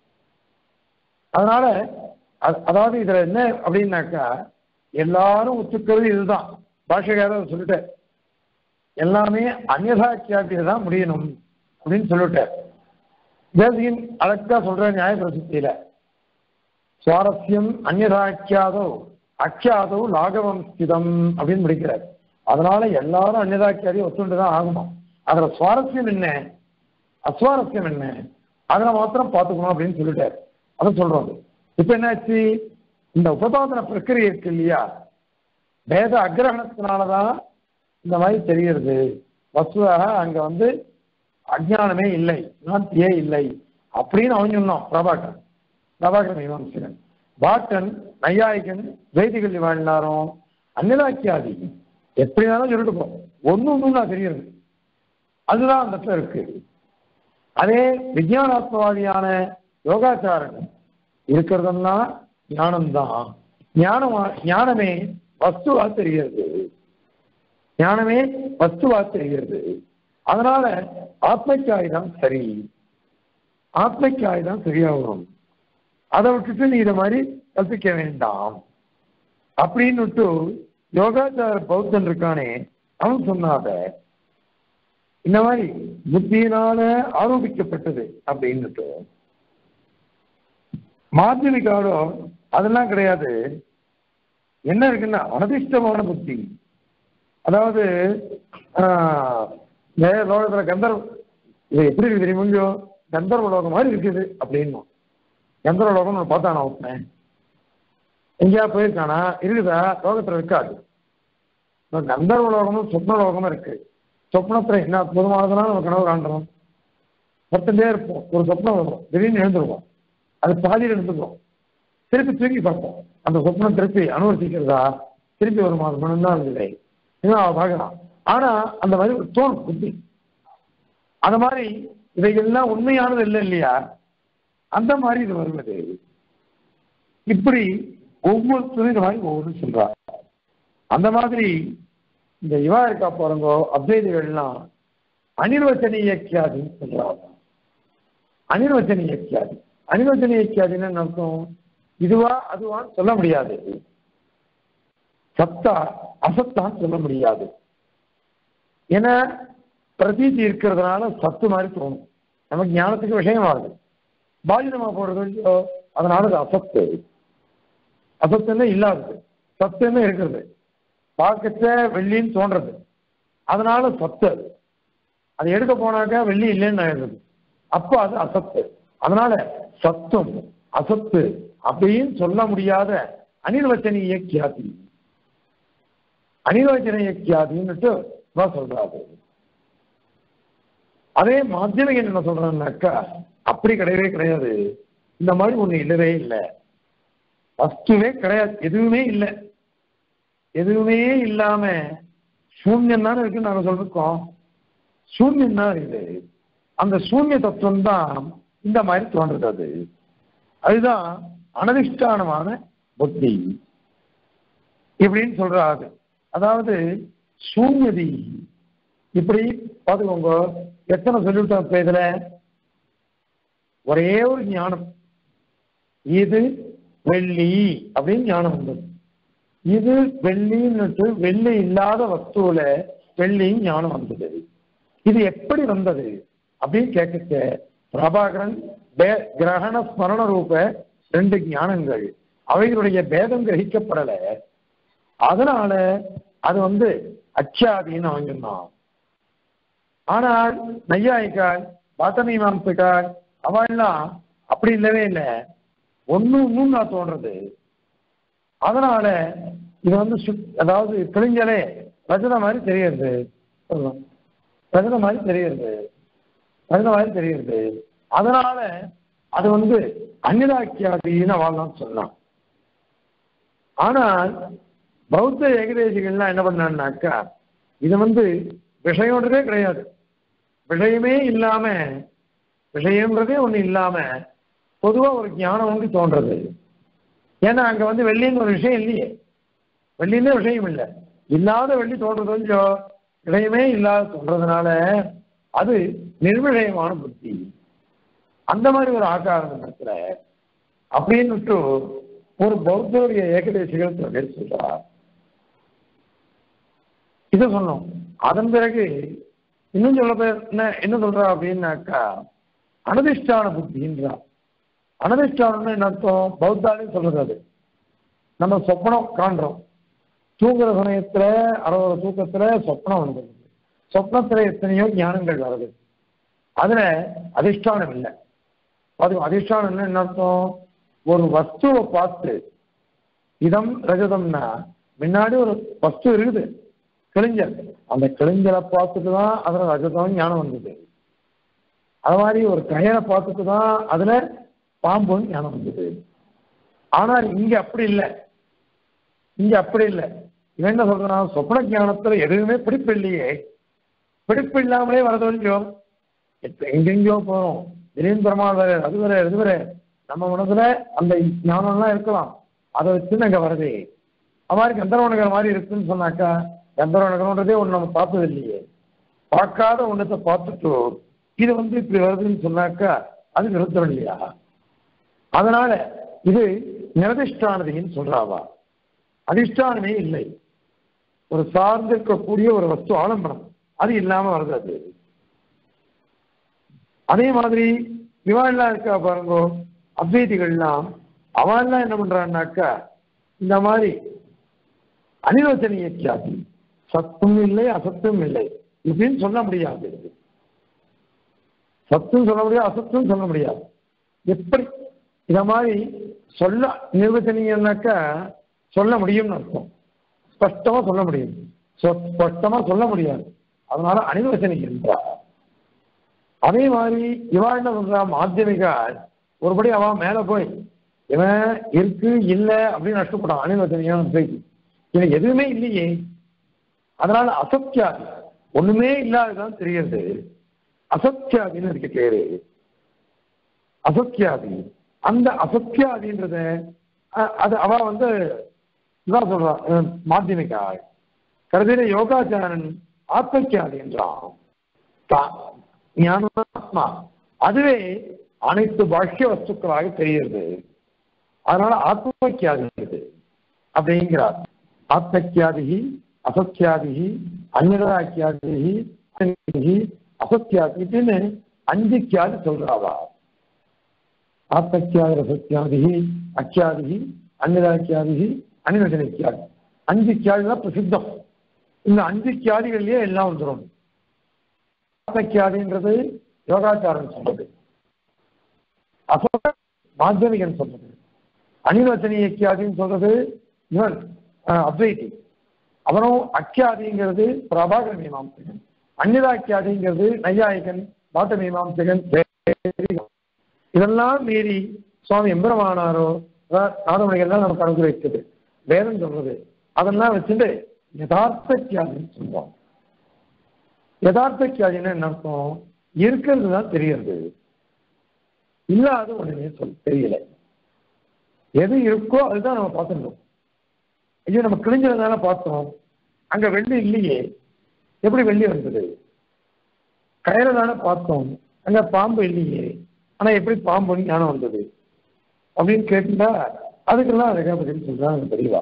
அதனால அதாவது இதுல என்ன அப்படின்னாக்கா எல்லாரும் ஒத்துக்கிறது இதுதான் பாஷகாரர் சொல்லிட்டார் எல்லாமே அந்நதாக்கியாத்தியில தான் முடியணும் அப்படின்னு சொல்லிட்டார் தேசியின் அழகா சொல்ற நியாய பிரசித்தியில சுவாரஸ்யம் அந்நதாக்கியாதோ அக்கியாதோ லாகவம் ஸ்திதம் அப்படின்னு முடிக்கிறார் அதனால எல்லாரும் அந்நதாக்கியாதி ஒத்துண்டு தான் ஆகணும் அதுல சுவாரஸ்யம் என்ன அஸ்வாரஸ்யம் என்ன அதுல மாத்திரம் பார்த்துக்கணும் அப்படின்னு சொல்லிட்டார் அதை சொல்றோம் இப்ப என்னாச்சு இந்த உபபாதன பிரக்கிரியை இருக்கு இல்லையா வேத அக்கிரகணத்தினாலதான் இந்த மாதிரி தெரிகிறது வசுவாக அங்க வந்து அஜானமே இல்லை நாத்தியே இல்லை அப்படின்னு அவன் சொன்னான் பிரபாகரன் பிரபாகரன் மீமாம்சகன் பாட்டன் நையாயிகன் வேதிகள் வாழ்ந்தாரும் அந்நிலாக்கியாதி எப்படி வேணாலும் சொல்லிட்டு போ ஒன்னு ஒன்றும் நான் தெரியுது அதுதான் அந்த இடத்துல இருக்கு அதே விஜயானாத்மவாதியான யோகாச்சாரன் இருக்கிறதெல்லாம் ஞானம்தான் ஞானம் ஞானமே வஸ்துவா தெரிகிறது ஞானமே வஸ்துவா தெரிகிறது அதனால ஆத்மக்காய் தான் சரி ஆத்மக்காய் தான் சரியா வரும் அதை விட்டுட்டு நீ இதை மாதிரி கற்பிக்க வேண்டாம் அப்படின்னு யோகாச்சார பௌத்தன் இருக்கானே அவன் சொன்னாத இந்த மாதிரி புத்தியினால ஆரோபிக்கப்பட்டது அப்படின்னுட்டு மாத்தியமிக்காலோ அதெல்லாம் கிடையாது என்ன இருக்குன்னா அனதிஷ்டமான புத்தி அதாவது ஆஹ், வேற லோகத்துல கந்தர் இது எப்படி இருக்கு தெரியுமோ கந்தர்வ லோகம் மாதிரி இருக்குது அப்படின்னும் கந்தர்வ லோகம் நான் பார்த்தா நான் ஒப்பேன் எங்கேயா போயிருக்கானா இருக்குதா லோகத்துல இருக்காது இப்ப கந்தர்வ லோகமும் சொப்ன லோகமும் இருக்கு சொப்னத்துல என்ன அற்புதமானதுனா நம்ம கனவு காண்றோம் பத்துட்டே இருப்போம் ஒரு சொப்னம் வரும் திடீர்னு எழுந்துருவோம் அது பாதியில் எழுந்துருவோம் திருப்பி தூக்கி பார்ப்போம் அந்த சொப்னம் திருப்பி அனுவர்த்திக்கிறதா திருப்பி ஒரு மாதம் மணி தான் இல்லை இன்னும் அவன் பார்க்கலாம் ஆனா அந்த மாதிரி ஒரு தோணும் புத்தி அந்த மாதிரி இவைகள்லாம் உண்மையானது இல்லை இல்லையா அந்த மாதிரி இது வருவது இப்படி ஒவ்வொருத்தரும் இந்த மாதிரி ஒவ்வொரு சொல்றாங்க அந்த மாதிரி இந்த இவா இருக்கா பாருங்கோ அத்வைதிகள்லாம் அனிர்வச்சனீய கியாதின்னு சொல்றாங்க அனிர்வச்சனீய கியாதி அனிர்வச்சனீய கியாதின்னு என்ன அர்த்தம் இதுவா அதுவான்னு சொல்ல முடியாது சத்தா அசத்தான்னு சொல்ல முடியாது ஏன்னா பிரதீதி இருக்கிறதுனால சத்து மாதிரி தோணும் நமக்கு ஞானத்துக்கு விஷயமாகுது பாதிதமா போறது இல்லையோ அதனால அது அசத்து அசத்துன்னு இல்லாதது சத்துன்னு இருக்கிறது பார்க்கச்ச வெள்ளின்னு தோன்றது அதனால சத்து அது அதை எடுக்க போனாக்கா வெள்ளி இல்லைன்னு ஆயிடுறது அப்போ அது அசத்து அதனால சத்தும் அசத்து அப்படின்னு சொல்ல முடியாத அனிர்வச்சனீய கியாதி அனிர்வச்சனீய கியாதின்னுட்டு இவா சொல்றாரு அதே மாத்தியமிகன் என்ன சொல்றான்னாக்கா அப்படி கிடையவே கிடையாது இந்த மாதிரி ஒண்ணு இல்லவே இல்லை வஸ்துவே கிடையாது எதுவுமே இல்லை எதுவுமே இல்லாம சூன்யம் தானே இருக்குன்னு நாங்க சொல்லிருக்கோம் சூன்யம் தான் இருக்குது அந்த சூன்ய தத்துவம் தான் இந்த மாதிரி தோன்றது அது அதுதான் அனதிஷ்டானமான புத்தி இப்படின்னு சொல்றாரு அதாவது சூன்யதி இப்படி பார்த்துக்கோங்க எத்தனை சொல்லிவிட்டோம் இப்ப இதுல ஒரே ஒரு ஞானம் இது வெள்ளி அப்படின்னு ஞானம் வந்தது இது வெள்ளின்னுட்டு வெள்ளி இல்லாத வஸ்துவில வெள்ளி ஞானம் வந்தது இது எப்படி வந்தது அப்படின்னு கேட்க பிரபாகரன் பே- கிரகண ஸ்மரண ரூப ரெண்டு ஞானங்கள் அவைகளுடைய பேதம் கிரகிக்கப்படல அதனால அது வந்து அச்சாதின்னு அவன் சொன்னான் ஆனால் நையாயிக்கால் பாத்தமி மாம்சக்கால் அவெல்லாம் அப்படி இல்லவே இல்லை ஒண்ணு இன்னும் நான் தோன்றது அதனால இது வந்து சுத்- அதாவது கிழிஞ்சலே ரஜத மாதிரி தெரியுது சொல்லலாம். ரஜத மாதிரி தெரியுது ரஜத மாதிரி தெரியுது அதனால அது வந்து அந்நிதாக்கியாதின்னு வாழலாம் சொல்லலாம் ஆனால் பௌத்த ஏகதேசிகள்லாம் என்ன பண்ணான்னாக்கா இது வந்து விஷயம்ன்றதே கிடையாது விஷயமே இல்லாம விஷயம்ன்றதே ஒண்ணு இல்லாம பொதுவா ஒரு ஞானம் வந்து தோன்றது ஏன்னா அங்க வந்து வெள்ளின்னு ஒரு விஷயம் இல்லையே வெள்ளின்னே விஷயம் இல்லை இல்லாத வெள்ளி தோன்றது கொஞ்சம் விஷயமே இல்லாத தோன்றதுனால அது நிர்விஷயமான புத்தி அந்த மாதிரி ஒரு ஆகாரம் இடத்துல அப்படின்னுட்டு ஒரு பௌத்தருடைய ஏகதேசிகள் சில பேர் சொல்றார் இதை சொன்னோம் அதன் பிறகு இன்னும் சொல்ல பேர் என்ன என்ன சொல்றா அப்படின்னாக்கா அனதிஷ்டான புத்தின்றா அனதிஷ்டானம்னு என்ன அர்த்தம் பௌத்தாலே சொல்றது அது நம்ம சொப்பனம் காண்றோம் தூங்குற சமயத்துல அறுபது தூக்கத்துல சொப்பனம் வந்துடுது சொப்னத்துல எத்தனையோ ஞானங்கள் வருது அதுல அதிஷ்டானம் இல்லை அது அதிஷ்டானம் என்ன அர்த்தம் ஒரு வஸ்துவை பார்த்து இதம் ரஜதம்னா முன்னாடி ஒரு வஸ்து இருக்குது கிழிஞ்சல் அந்த கிழிஞ்சலை பார்த்துட்டு தான் அதுல ரஜதம் ஞானம் வந்தது அது மாதிரி ஒரு கயரை பார்த்துட்டு தான் அதுல பாம்புன்னு ஞானம் வந்தது ஆனால் இங்க அப்படி இல்லை இங்க அப்படி இல்லை இவன் என்ன சொல்றான் சொப்ன ஞானத்துல எதுவுமே பிடிப்பு இல்லையே பிடிப்பு இல்லாமலே வரது இல்லையோ இப்ப எங்கெங்கயோ போறோம் திடீர்னு பெருமாள் வேற அது வேற இது வேற நம்ம மனசுல அந்த ஞானம்லாம் இருக்கலாம் அதை வச்சு அங்க வருது அது மாதிரி கந்தரவனகர் மாதிரி இருக்குன்னு சொன்னாக்கா கந்தரவனகர்ன்றதே ஒண்ணு நம்ம பார்த்தது இல்லையே பார்க்காத ஒன்றத்தை பார்த்துட்டு இது வந்து இப்படி வருதுன்னு சொன்னாக்கா அது விருத்தம் இல்லையா அதனால இது நிரதிஷ்டானதின்னு சொல்றாவா அதிஷ்டானமே இல்லை ஒரு சார்ந்திருக்கக்கூடிய ஒரு வஸ்து ஆலம்பனம் அது இல்லாம வருது அது அதே மாதிரி இவாள்லாம் இருக்கா பாருங்க அத்வைதிகள்லாம் அவன்லாம் என்ன பண்றான்னாக்கா இந்த மாதிரி அனிரோச்சனைய கியாதி சத்தும் இல்லை அசத்தும் இல்லை இப்படின்னு சொல்ல முடியாது சத்தும் சொல்ல முடியாது அசத்தும் சொல்ல முடியாது எப்படி இத மாதிரி சொல்ல நிர்வச்சனீயம்னாக்கா சொல்ல முடியும்னு அர்த்தம் ஸ்பஷ்டமா சொல்ல முடியும் சொ- ஸ்பஷ்டமா சொல்ல முடியாது அதனால அனிர்வச்சனிக்கின்றார் அதே மாதிரி இவா என்ன பண்றா மாத்தியமிகா ஒருபடி அவன் மேல போய் இவன் இருக்கு இல்ல அப்படின்னு நஷ்டப்பட்டான் அனிர்வச்சனியான செய்தி இவன் எதுவுமே இல்லையே அதனால அசத்தியாதி ஒண்ணுமே இல்லாததான் தெரியுது அசத்தியாதின்னு இருக்கு பேரு அசத்தியாதி அந்த அசத்தியாதின்றத அ- அது அவ வந்து இதான் சொல்றா அஹ், மாத்தியமிகா கருதின யோகாச்சாரன் ஆத்மக்கியாதி என்றான் தா- ஞானாத்மா அதுவே அனைத்து பாஷ்ய வஸ்துக்களாக தெரிகிறது அதனால ஆத்மக்கியாதி இருக்குது அப்படிங்கிறார் ஆத்மக்கியாதி அசத்தியாதி அந்நியதாக்கியாதி அசத்தியாதி இப்படின்னு அஞ்சு கியாதி சொல்றாவா ஆத்மக்கியாதி ரசத்தியாதி அக்கியாதி அந்நியதாக்கியாதி அனிவசனிக்கியாதி அஞ்சு கியாதி தான் பிரசித்தம் இந்த அஞ்சு கியாதிகள்லயே எல்லாம் வந்துடும் ஆத்மக்கியாதின்றது யோகாச்சாரம் சொல்றது அசோக மாத்தியமிகன் சொல்றது அனிவச்சனீய கியாதின்னு சொல்றது இவன் அஹ், அத்வைதி அவனும் அக்கியாதிங்கிறது பிரபாகர மீமாம்சகன் அந்நிதாக்கியாதிங்கிறது நையாயிகன் பாட்ட மீமாம்சகன் வேதிகன். இதெல்லாம் மீறி சுவாமி எம்பெருமானாரோ நாதமணிகள்லாம் நமக்கு அனுகிரகிச்சது வேதம் சொல்றது அதெல்லாம் வச்சுட்டு யதார்த்த கியாதின்னு சொல்லுவோம் யதார்த்த கியாதின்னா என்ன அர்த்தம் இருக்கிறது தான் தெரியறது இல்லாத ஒண்ணுமே சொல் தெரியல எது இருக்கோ அதுதான் நம்ம பார்த்துருந்தோம் ஐயோ நம்ம கிழிஞ்சதுனால பார்த்தோம் அங்க வெள்ளி இல்லையே எப்படி வெள்ளி வந்தது கயிறு தானே பார்த்தோம் அங்க பாம்பு இல்லையே ஆனா எப்படி பாம்புன்னு ஞானம் வந்தது அப்படின்னு கேட்டுட்டா அதுக்கெல்லாம் அதுக்காக பதில் சொல்றாங்க தெரியவா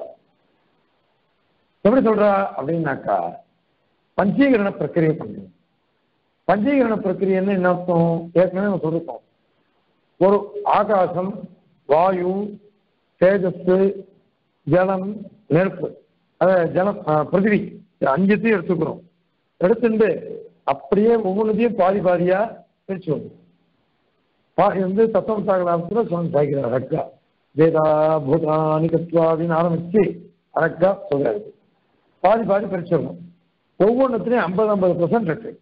எப்படி சொல்றா அப்படின்னாக்கா பஞ்சீகரண பிரக்கிரியை பண்ணு பஞ்சீகரண பிரக்கிரியன்னு என்ன அர்த்தம் ஏற்கனவே நம்ம சொல்லிருக்கோம் ஒரு ஆகாசம் வாயு தேஜஸ் ஜலம் நெருப்பு அதாவது ஜலம் ஆ, பிருத்திவி இது அஞ்சுத்தையும் எடுத்துக்கிறோம் எடுத்துட்டு அப்படியே ஒவ்வொன்றுத்தையும் பாதி பாதியா பிரிச்சு வரும் பாதி வந்து தத்துவம் சாகலாபத்தில் சுவாமி சாய்க்கிறார் ரக்கா வேதா பூதானி தத்துவா அப்படின்னு ஆரம்பிச்சு அரக்கா சொல்றாரு பாதி பாதி பிரிச்சிடணும் ஒவ்வொன்றுத்துலையும் ஐம்பது ஐம்பது பர்சன்ட் இருக்கு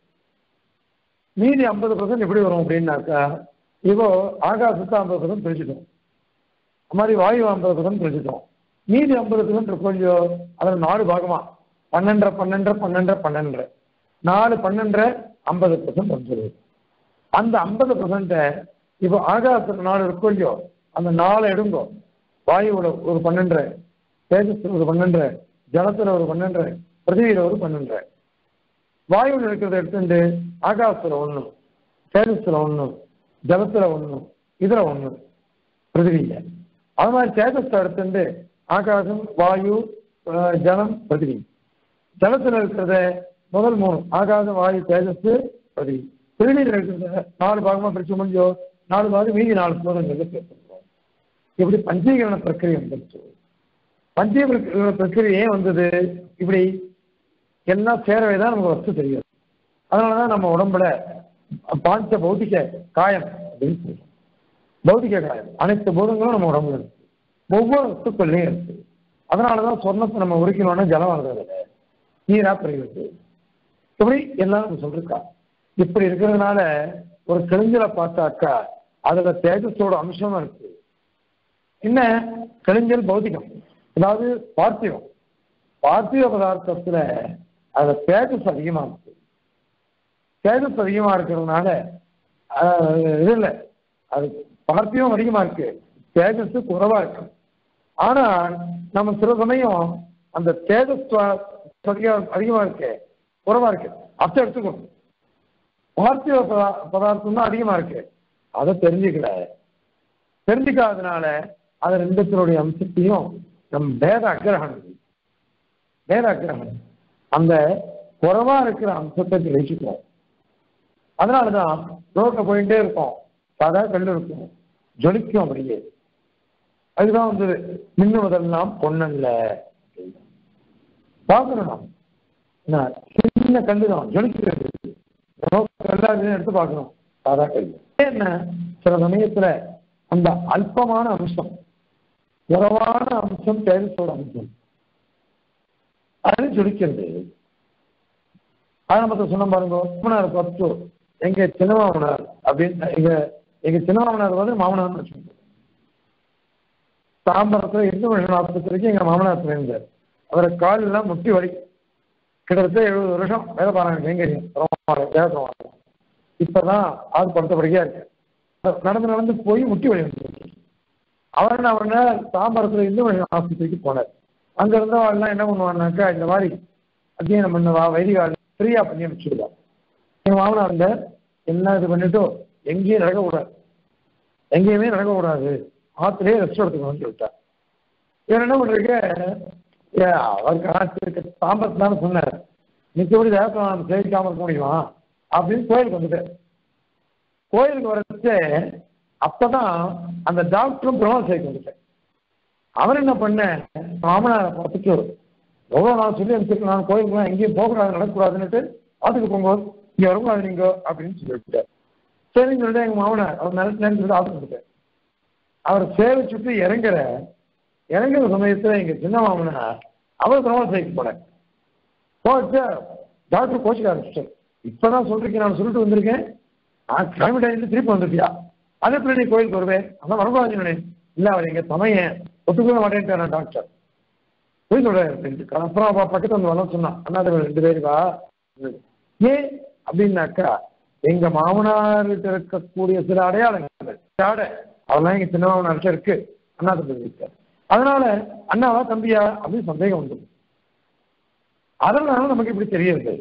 மீதி ஐம்பது பர்சன்ட் எப்படி வரும் அப்படின்னாக்கா இப்போ ஆகாசத்தை ஐம்பது பர்சன்ட் பிரிச்சுட்டோம் அது மாதிரி வாயு ஐம்பது பர்சன்ட் பிரிச்சுட்டோம் மீதி ஐம்பது பர்சன்ட் இருக்கும் இல்லையோ அதில் நாலு பாகமா பன்னெண்டரை பன்னெண்டரை பன்னெண்டரை பன்னெண்டரை நாலு பன்னெண்டரை ஐம்பது பர்சன்ட் வந்துடுது அந்த ஐம்பது பர்சன்ட்டை இப்போ ஆகாசத்துல நாலு இருக்கும் இல்லையோ அந்த நாலு எடுங்கோ வாயுவோட ஒரு பன்னெண்டரை தேஜஸ்ல ஒரு பன்னெண்டரை ஜலத்துல ஒரு பன்னெண்டரை பிருத்திவியில ஒரு பன்னெண்டரை வாயுவில் இருக்கிறத எடுத்துட்டு ஆகாசத்துல ஒண்ணு தேஜஸ்ல ஒண்ணு ஜலத்துல ஒண்ணு இதுல ஒண்ணு பிருத்திவியில அது மாதிரி தேஜஸ் எடுத்துட்டு ஆகாசம் வாயு அஹ், ஜலம் பிருத்திவி ஜலத்துல இருக்கிறத முதல் மூணு ஆகாசம் வாயு தேஜஸ் பிருத்திவி பிருத்திவியில் இருக்கிறத நாலு பாகமா பிரிச்சு முடிஞ்சோ நாலு பாகம் மீதி நாலு சோதனைகள் பேசுகிறோம் இப்படி பஞ்சீகரண பிரக்கிரியை வந்துருச்சு பஞ்சீகரண பிரக்கிரியை ஏன் வந்தது இப்படி எல்லாம் சேரவே தான் நமக்கு வஸ்து தெரியும் அதனாலதான் நம்ம உடம்புல பாஞ்ச பௌத்திக காயம் அப்படின்னு சொல்றோம் பௌத்திக காயம் அனைத்து பூதங்களும் நம்ம உடம்புல இருக்கு ஒவ்வொரு வஸ்துக்கள்லையும் இருக்கு அதனாலதான் சொர்ணத்தை நம்ம உரிக்கணும்னா ஜலம் வர்றது இல்லை நீரா பிரிவுது இப்படி எல்லாம் நம்ம சொல்லிருக்கா இப்படி இருக்கிறதுனால ஒரு கிழிஞ்சலை பார்த்தாக்கா அதுல தேஜஸோட அம்சமா இருக்கு என்ன கிழிஞ்சல் பௌத்திகம் அதாவது பார்த்திவம் பார்த்திவ பதார்த்தத்துல அதுல தேஜஸ் அதிகமா இருக்கு தேஜஸ் அதிகமா இருக்கிறதுனால ஆஹ், இது இல்லை அது பார்த்திவம் அதிகமா இருக்கு தேஜஸ் குறைவா இருக்கு ஆனா நம்ம சில சமயம் அந்த தேஜஸ் வ- அதிகம் அதிகமா இருக்கு குறைவா இருக்கு அத்தை எடுத்துக்கணும் பார்த்திவ பதா- பதார்த்தம் தான் அதிகமா இருக்கு அதை தெரிஞ்சுக்கல தெரிஞ்சுக்காதனால அது ரெண்டுத்தினுடைய அம்சத்தையும் நம் வேத அக்கிரகணம் வேத அக்கிரகணம் அந்த குறைவா இருக்கிற அம்சத்தை கிரகிக்கிறோம் அதனாலதான் ரோட்ல போயிட்டே இருக்கோம் சாதா கல் இருக்கும் ஜொலிக்கும் அப்படியே அதுதான் வந்து மின்னுவதெல்லாம் பொண்ணல்ல பார்க்கணும் நாம். என்ன சின்ன கல்லு தான் ஜொலிக்கிறது எல்லாத்தையும் எடுத்து பார்க்கணும் சாதா கல்லு என்ன சில சமயத்துல அந்த அல்பமான அம்சம் உறவான அம்சம் தேவத்தோட அம்சம் அது ஜொலிக்கிறது ஆரம்பத்தில் சொன்ன பாருங்க மாமனார் பத்து எங்க சின்ன மாமனார் அப்படின்னு எங்க எங்க சின்ன மாமனார் வந்து மாமனார்னு வச்சுக்கோங்க தாம்பரத்துல இருந்து ஒரு ஆஸ்பத்திரிக்கு எங்க மாமனார் இருந்தார் அவரை கால் எல்லாம் முட்டி வலி கிட்டத்தட்ட எழுபது வருஷம் வேலை பாருங்க எங்க தேவசம் இப்பதான் ஆள் படுத்தபடியா இருக்கு நடந்து நடந்து போய் முட்டி வலி வந்து அவர் அவன தாம்பரத்துல இருந்து ஒரு ஆஸ்பத்திரிக்கு போனார் அங்க இருந்தவெல்லாம் என்ன பண்ணுவான்னாக்கா இந்த மாதிரி அத்தியனம் பண்ணவா வைதிகால் ஃப்ரீயா பண்ணி அனுப்பிச்சுடுவா எங்க மாமனார் இருந்த எல்லாம் இது பண்ணிட்டு எங்கேயும் நடக்கக்கூடாது எங்கேயுமே நடக்கக்கூடாது ஆத்துலயே ரெஸ்ட் எடுத்துக்கணும்னு சொல்லிட்டார் இவர் என்ன பண்றீங்க ஏ, அவருக்கு ஆச்சு தாம்பரத்து தானே சொன்னார் மிச்சபடி தேவஸ்தானம் சேவிக்காம இருக்க முடியுமா அப்படின்னு கோயிலுக்கு வந்துட்டார் கோயிலுக்கு வரச்சு அப்பதான் அந்த டாக்டரும் பிரம்ம சேர்க்க வந்துட்டார் அவர் என்ன பண்ண மாமனாரை பார்த்துட்டு எவ்வளோ நான் சொல்லி அனுப்பிச்சிருக்கேன் நான் கோயிலுக்குலாம் எங்கேயும் போகக்கூடாது நடக்கக்கூடாதுன்னுட்டு அதுக்கு போங்க இங்கே வரக்கூடாது நீங்க அப்படின்னு சொல்லிவிட்டார் சரின்னு சொல்லிட்டு எங்க மாமனார் அவர் நினைச்சு நினைச்சு ஆசை கொடுத்தார் அவர் சேவிச்சுட்டு இறங்குற இறங்குற சமயத்துல எங்க சின்ன மாமனார் அவர் பிரம்ம சேர்க்க போனார் போச்சு டாக்டர் கோச்சிக்க ஆரம்பிச்சிட்டார் இப்பதான் சொல்றீங்க நான் சொல்லிட்டு வந்திருக்கேன் நான் கிளம்பிட்டேன் திருப்பி வந்துட்டியா அதே பிள்ளை நீ கோயிலுக்கு வருவேன் அதான் வரக்கூடாது இல்ல அவர் எங்க சமயம் ஒத்துக்கவே மாட்டேன்ட்டார் டாக்டர் போய் சொல்றாரு அப்படின்ட்டு. அப்புறம் அவ பக்கத்துல வந்து வர சொன்னான் அண்ணாத ரெண்டு பேருக்கா ஏன் அப்படின்னாக்கா எங்க மாமனார்கிட்ட இருக்கக்கூடிய சில அடையாளங்கள் ஆடை அதெல்லாம் எங்க சின்ன மாமனார்கிட்ட இருக்கு அண்ணா தம்பி இருக்காரு அதனால அண்ணாவா தம்பியா அப்படின்னு சந்தேகம் வந்தது அதனால நமக்கு இப்படி தெரியுது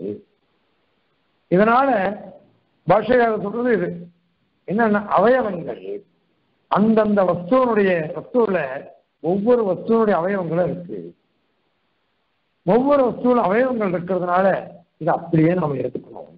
இதனால பாஷையாக சொல்றது இது என்னன்னா அவயவங்கள் அந்தந்த வஸ்துவனுடைய வஸ்துவில் ஒவ்வொரு வஸ்துவனுடைய அவயவங்களும் இருக்கு ஒவ்வொரு வஸ்துவிலும் அவயவங்கள் இருக்கிறதுனால இதை அப்படியே நாம எடுத்துக்கணும்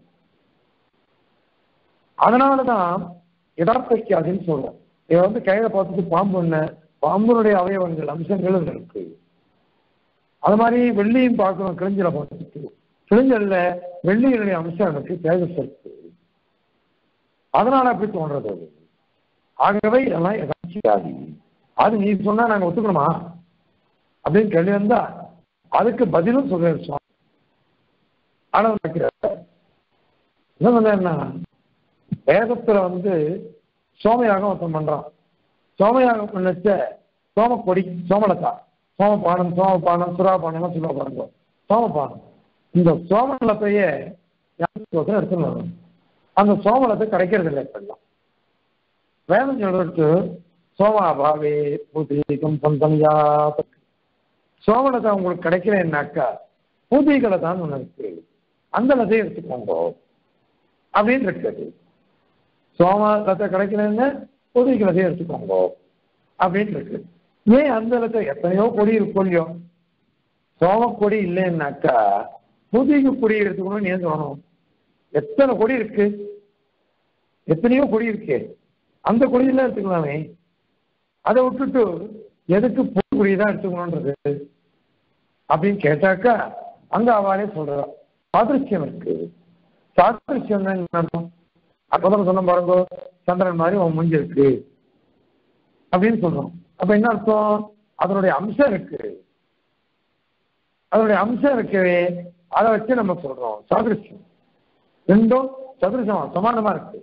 அதனாலதான் யதார்த்தக்கியாதின்னு சொல்றோம் இதை வந்து கையில பார்த்துட்டு பாம்பு என்ன பாம்புனுடைய அவயவங்கள் அம்சங்கள் இதுல இருக்கு அது மாதிரி வெள்ளியும் பார்க்கணும் கிழிஞ்சல பார்த்துட்டு கிழிஞ்சல்ல வெள்ளியினுடைய அம்சம் எனக்கு தேஜஸ் இருக்கு அதனால அப்படி தோன்றது அது ஆகவே இதெல்லாம் யதார்த்தியாதி அது நீ சொன்னா நாங்க ஒத்துக்கணுமா அப்படின்னு கேள்வி வந்தா அதுக்கு பதிலும் சொல்றேன் சுவாமி ஆனா நினைக்கிறார் என்ன சொன்னா வேதத்துல வந்து சோமயாகம் ஒருத்தன் பண்றான் சோமயாகம் பண்ணச்ச சோமக்கொடி சோமலதா சோமபானம் சோமபானம் சுறாபானம் சொல்ல பாருங்க சோமபானம் இந்த சோமலத்தையே யாருக்கு எடுத்துன்னு வரணும் அந்த சோமலத்தை கிடைக்கிறது இல்லை இப்பெல்லாம் வேதம் சொல்றதுக்கு சோமாபாவே பூதீகம் சந்தனியா சோமலத்தை உங்களுக்கு கிடைக்கலன்னாக்கா பூதிகளை தான் ஒன்று இருக்கு அந்த லதையை எடுத்துக்கோங்க அப்படின்னு இருக்குது சோம லத்தை கிடைக்கலன்னு பூதிக லதையை எடுத்துக்கோங்க அப்படின்னு இருக்கு ஏன் அந்த லத்தை எத்தனையோ கொடி இருக்கும் இல்லையோ சோமக்கொடி இல்லைன்னாக்கா பூதிக கொடி எடுத்துக்கணும்னு ஏன் தோணும் எத்தனை கொடி இருக்கு எத்தனையோ கொடி இருக்கு அந்த கொடியெல்லாம் எடுத்துக்கலாமே அதை விட்டுட்டு எதுக்கு பூ கொடி தான் எடுத்துக்கணுன்றது அப்படின்னு கேட்டாக்கா அங்க அவளே சொல்றா சாதிருஷ்யம் இருக்கு சாதிருஷ்யம் என்ன அர்த்தம் அப்பதான் சொன்ன பாருங்க சந்திரன் மாதிரி அவன் மூஞ்சி இருக்கு அப்படின்னு சொல்றோம் அப்ப என்ன அர்த்தம் அதனுடைய அம்சம் இருக்கு அதனுடைய அம்சம் இருக்கவே அதை வச்சு நம்ம சொல்றோம் சாதிருஷ்யம் ரெண்டும் சதுரசமா சமானமா இருக்கு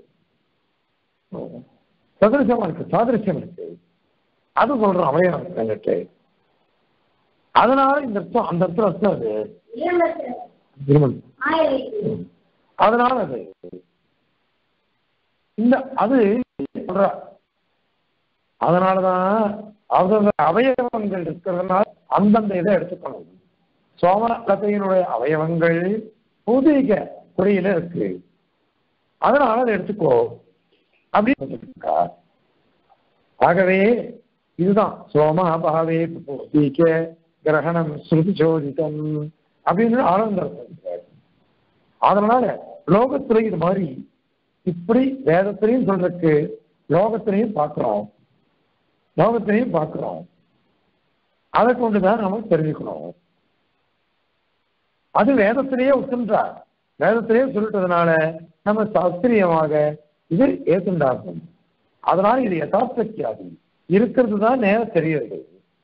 சதுரசமா இருக்கு சாதிருஷ்யம் இருக்கு அது சொல்றோம் அவயம் என்கிட்ட அதனால இந்த அர்த்தம் அந்த அர்த்தம் அர்த்தம் அது திருமணம் அதனால அது இந்த அது சொல்ற அதனாலதான் அவங்க அவயவங்கள் இருக்கிறதுனால அந்தந்த இதை எடுத்துக்கணும் சோமலத்தையினுடைய அவயவங்கள் பூதீக குறியில இருக்கு அதனால அதை எடுத்துக்கோ அப்படின்னு சொல்லியிருக்கார். ஆகவே இதுதான் சோம அபாவே பூதீக கிரகணம் ஸ்ருதி சோதிதம் அப்படின்னு ஆனந்தம் சொல்றார். அதனால லோகத்துல இது மாதிரி இப்படி வேதத்திலையும் சொல்றதுக்கு லோகத்திலையும் பார்க்கிறோம் லோகத்திலையும் பார்க்கிறோம் அதை கொண்டுதான் நம்ம தெரிஞ்சுக்கணும் அது வேதத்திலேயே ஒத்துன்றார் வேதத்திலேயே சொல்லிட்டதுனால நம்ம சாஸ்திரியமாக இது ஏத்துண்டாகும் அதனால இது யதார்த்தக்கியாது இருக்கிறது தான் நேரம் தெரியுது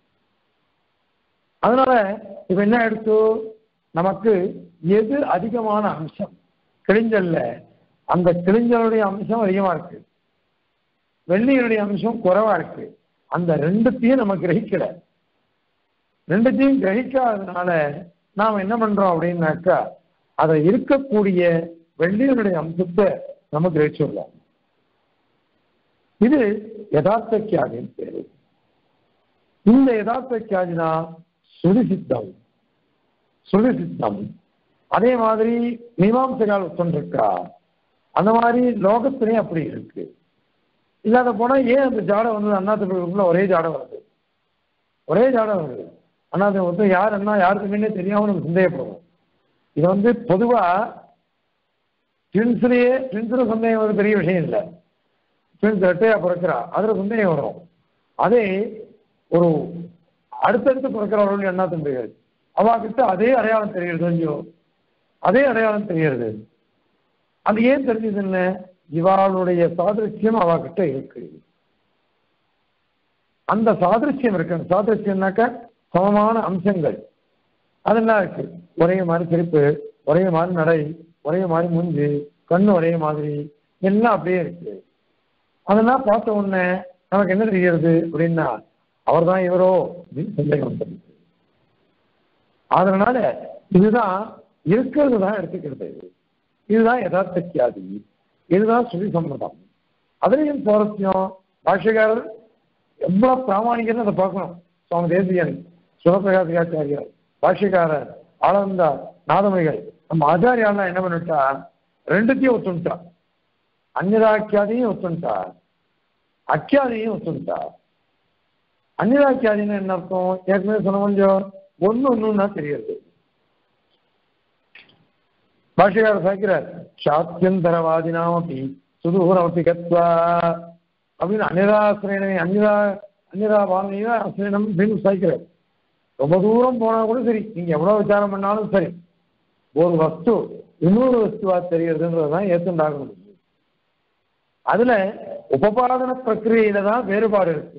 அதனால இப்ப என்ன எடுத்து நமக்கு எது அதிகமான அம்சம் கிழிஞ்சல்ல அந்த கிழிஞ்சலுடைய அம்சம் அதிகமா இருக்கு வெள்ளியினுடைய அம்சம் குறைவா இருக்கு அந்த ரெண்டுத்தையும் நம்ம கிரகிக்கல ரெண்டுத்தையும் கிரகிக்காததுனால நாம் என்ன பண்றோம் அப்படின்னாக்கா அதை இருக்கக்கூடிய வெள்ளியினுடைய அம்சத்தை நம்ம கிரகிச்சிடலாம் இது யதார்த்த கியாதின் பேரு இந்த யதார்த்த கியாதி தான் சுதி சித்தம் சுதி சித்தம் அதே மாதிரி மீமாம்சகால் ஒத்துருக்கா அந்த மாதிரி லோகத்திலையும் அப்படி இருக்கு இல்லாத போனா ஏன் அந்த ஜாடம் வந்து அண்ணாத்துக்குள்ள ஒரே ஜாடம் வருது ஒரே ஜாடம் வருது அண்ணாத்த வந்து யார் அண்ணா யாருக்கு முன்னே தெரியாம நம்ம சந்தேகப்படுவோம் இது வந்து பொதுவா ட்வின்ஸ்லயே ட்வின்ஸ்ல சந்தேகம் ஒரு பெரிய விஷயம் இல்லை ட்வின்ஸ் ரெட்டையா பிறக்கிறா அதுல சந்தேகம் வரும் அதே ஒரு அடுத்தடுத்து பிறக்கிறவர்கள் என்ன தம்பிகள் அவகிட்ட அதே அடையாளம் தெரியுது கொஞ்சம் அதே அடையாளம் தெரியுது அது ஏன் தெரிஞ்சது என்ன இவாளுடைய சாதிருஷ்யம் அவகிட்ட இருக்கு அந்த சாதிருஷ்யம் இருக்கு அந்த சாதிருஷ்யம்னாக்க சமமான அம்சங்கள் அதெல்லாம் இருக்கு ஒரே மாதிரி சிரிப்பு ஒரே மாதிரி நடை ஒரே மாதிரி மூஞ்சி கண்ணு ஒரே மாதிரி எல்லாம் அப்படியே இருக்கு அதெல்லாம் பார்த்த உடனே நமக்கு என்ன தெரிகிறது அப்படின்னா அவர் தான் இவரோ அப்படின்னு சந்தேகம் வந்துருக்கு அதனால இதுதான் இருக்கிறது தான் எடுத்துக்கிறது இதுதான் யதார்த்த கியாதி இதுதான் சுழி சம்மதம் அதுலேயும் சுவாரஸ்யம் பாஷ்யக்காரர் எவ்வளவு பிராமணிகர்னு அதை பார்க்கணும் சுவாமி தேசியன் சிவபிரகாசிகாச்சாரியர் பாஷ்யக்காரர் ஆனந்தா நாதமைகள் நம்ம ஆச்சாரியாலாம் என்ன பண்ணிட்டா ரெண்டுத்தையும் ஒத்துட்டா அந்நிதாக்கியாதையும் ஒத்துட்டா அக்கியாதையும் ஒத்துட்டா அந்நிதாக்கியாதின்னு என்ன அர்த்தம் ஏற்கனவே சொன்ன கொஞ்சம் ஒன்று ஒன்றுன்னா தெரியுது பாஷகாரர் சாய்க்கிறார் சாத்தியந்தரவாதினாமப்பி சுதூரமப்பி கத்வா அப்படின்னு அந்நிதாசிரியனை அந்நிதா அந்நிதா பாவனையா ஆசிரியனம் அப்படின்னு சாய்க்கிறார் ரொம்ப தூரம் போனா கூட சரி நீங்க எவ்வளவு விசாரம் பண்ணாலும் சரி ஒரு வஸ்து இன்னொரு வஸ்துவா தெரியறதுன்றதுதான் ஏத்துண்டாகணும் அதுல உபபாதன பிரக்கிரியில தான் வேறுபாடு இருக்கு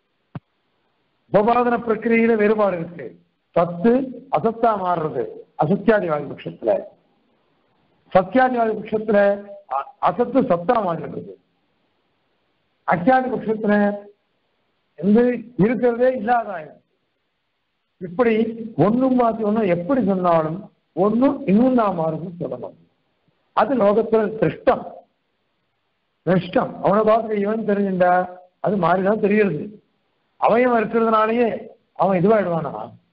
உபபாதன பிரக்கிரியில வேறுபாடு இருக்கு சத்து அசத்தா மாறுறது அசத்தியாதிவாதி பட்சத்துல சத்தியாதிவாதி பட்சத்துல அ- அசத்து சத்தா மாறுறது அத்தியாதி பட்சத்துல வந்து இருக்கிறதே இல்லாதாயிடும் இப்படி ஒண்ணும் மாத்தி ஒண்ணும் எப்படி சொன்னாலும் ஒண்ணும் இன்னும் நான் மாறும்னு சொல்லணும் அது லோகத்துல திருஷ்டம் திருஷ்டம் அவனை பார்த்து இவன் தெரிஞ்சுண்டா அது மாறிதான் தெரியுது அவன் இருக்கிறதுனாலயே அவன் இதுவாயிடுவானா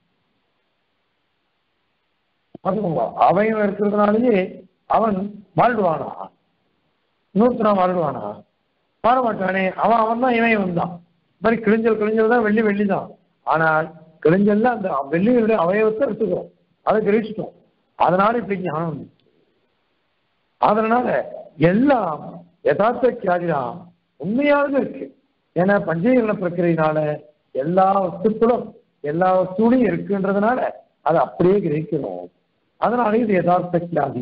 பார்த்துக்கோங்க அவன் இருக்கிறதுனாலயே அவன் மாறிடுவானா இன்னொருத்தனா மாறிடுவானா மாற மாட்டானே அவன் அவன் தான் இவன் இவன் தான் இந்த மாதிரி கிழிஞ்சல் கிழிஞ்சல் தான் வெள்ளி வெள்ளி தான் ஆனால் கிழிஞ்சல்ல அந்த வெள்ளியுடைய அவயவத்தை எடுத்துக்கிறோம் அதை கிரகிச்சிட்டோம் அதனால இப்படி ஞானம் வந்துச்சு. அதனால எல்லாம் யதார்த்த கியாதிதான் உண்மையானது இருக்கு ஏன்னா பஞ்சீகரண பிரக்கிரையினால எல்லா வஸ்துக்களும் எல்லா வஸ்துலையும் இருக்குன்றதுனால அதை அப்படியே கிரகிக்கிறோம் அதனால இது யதார்த்த கியாதி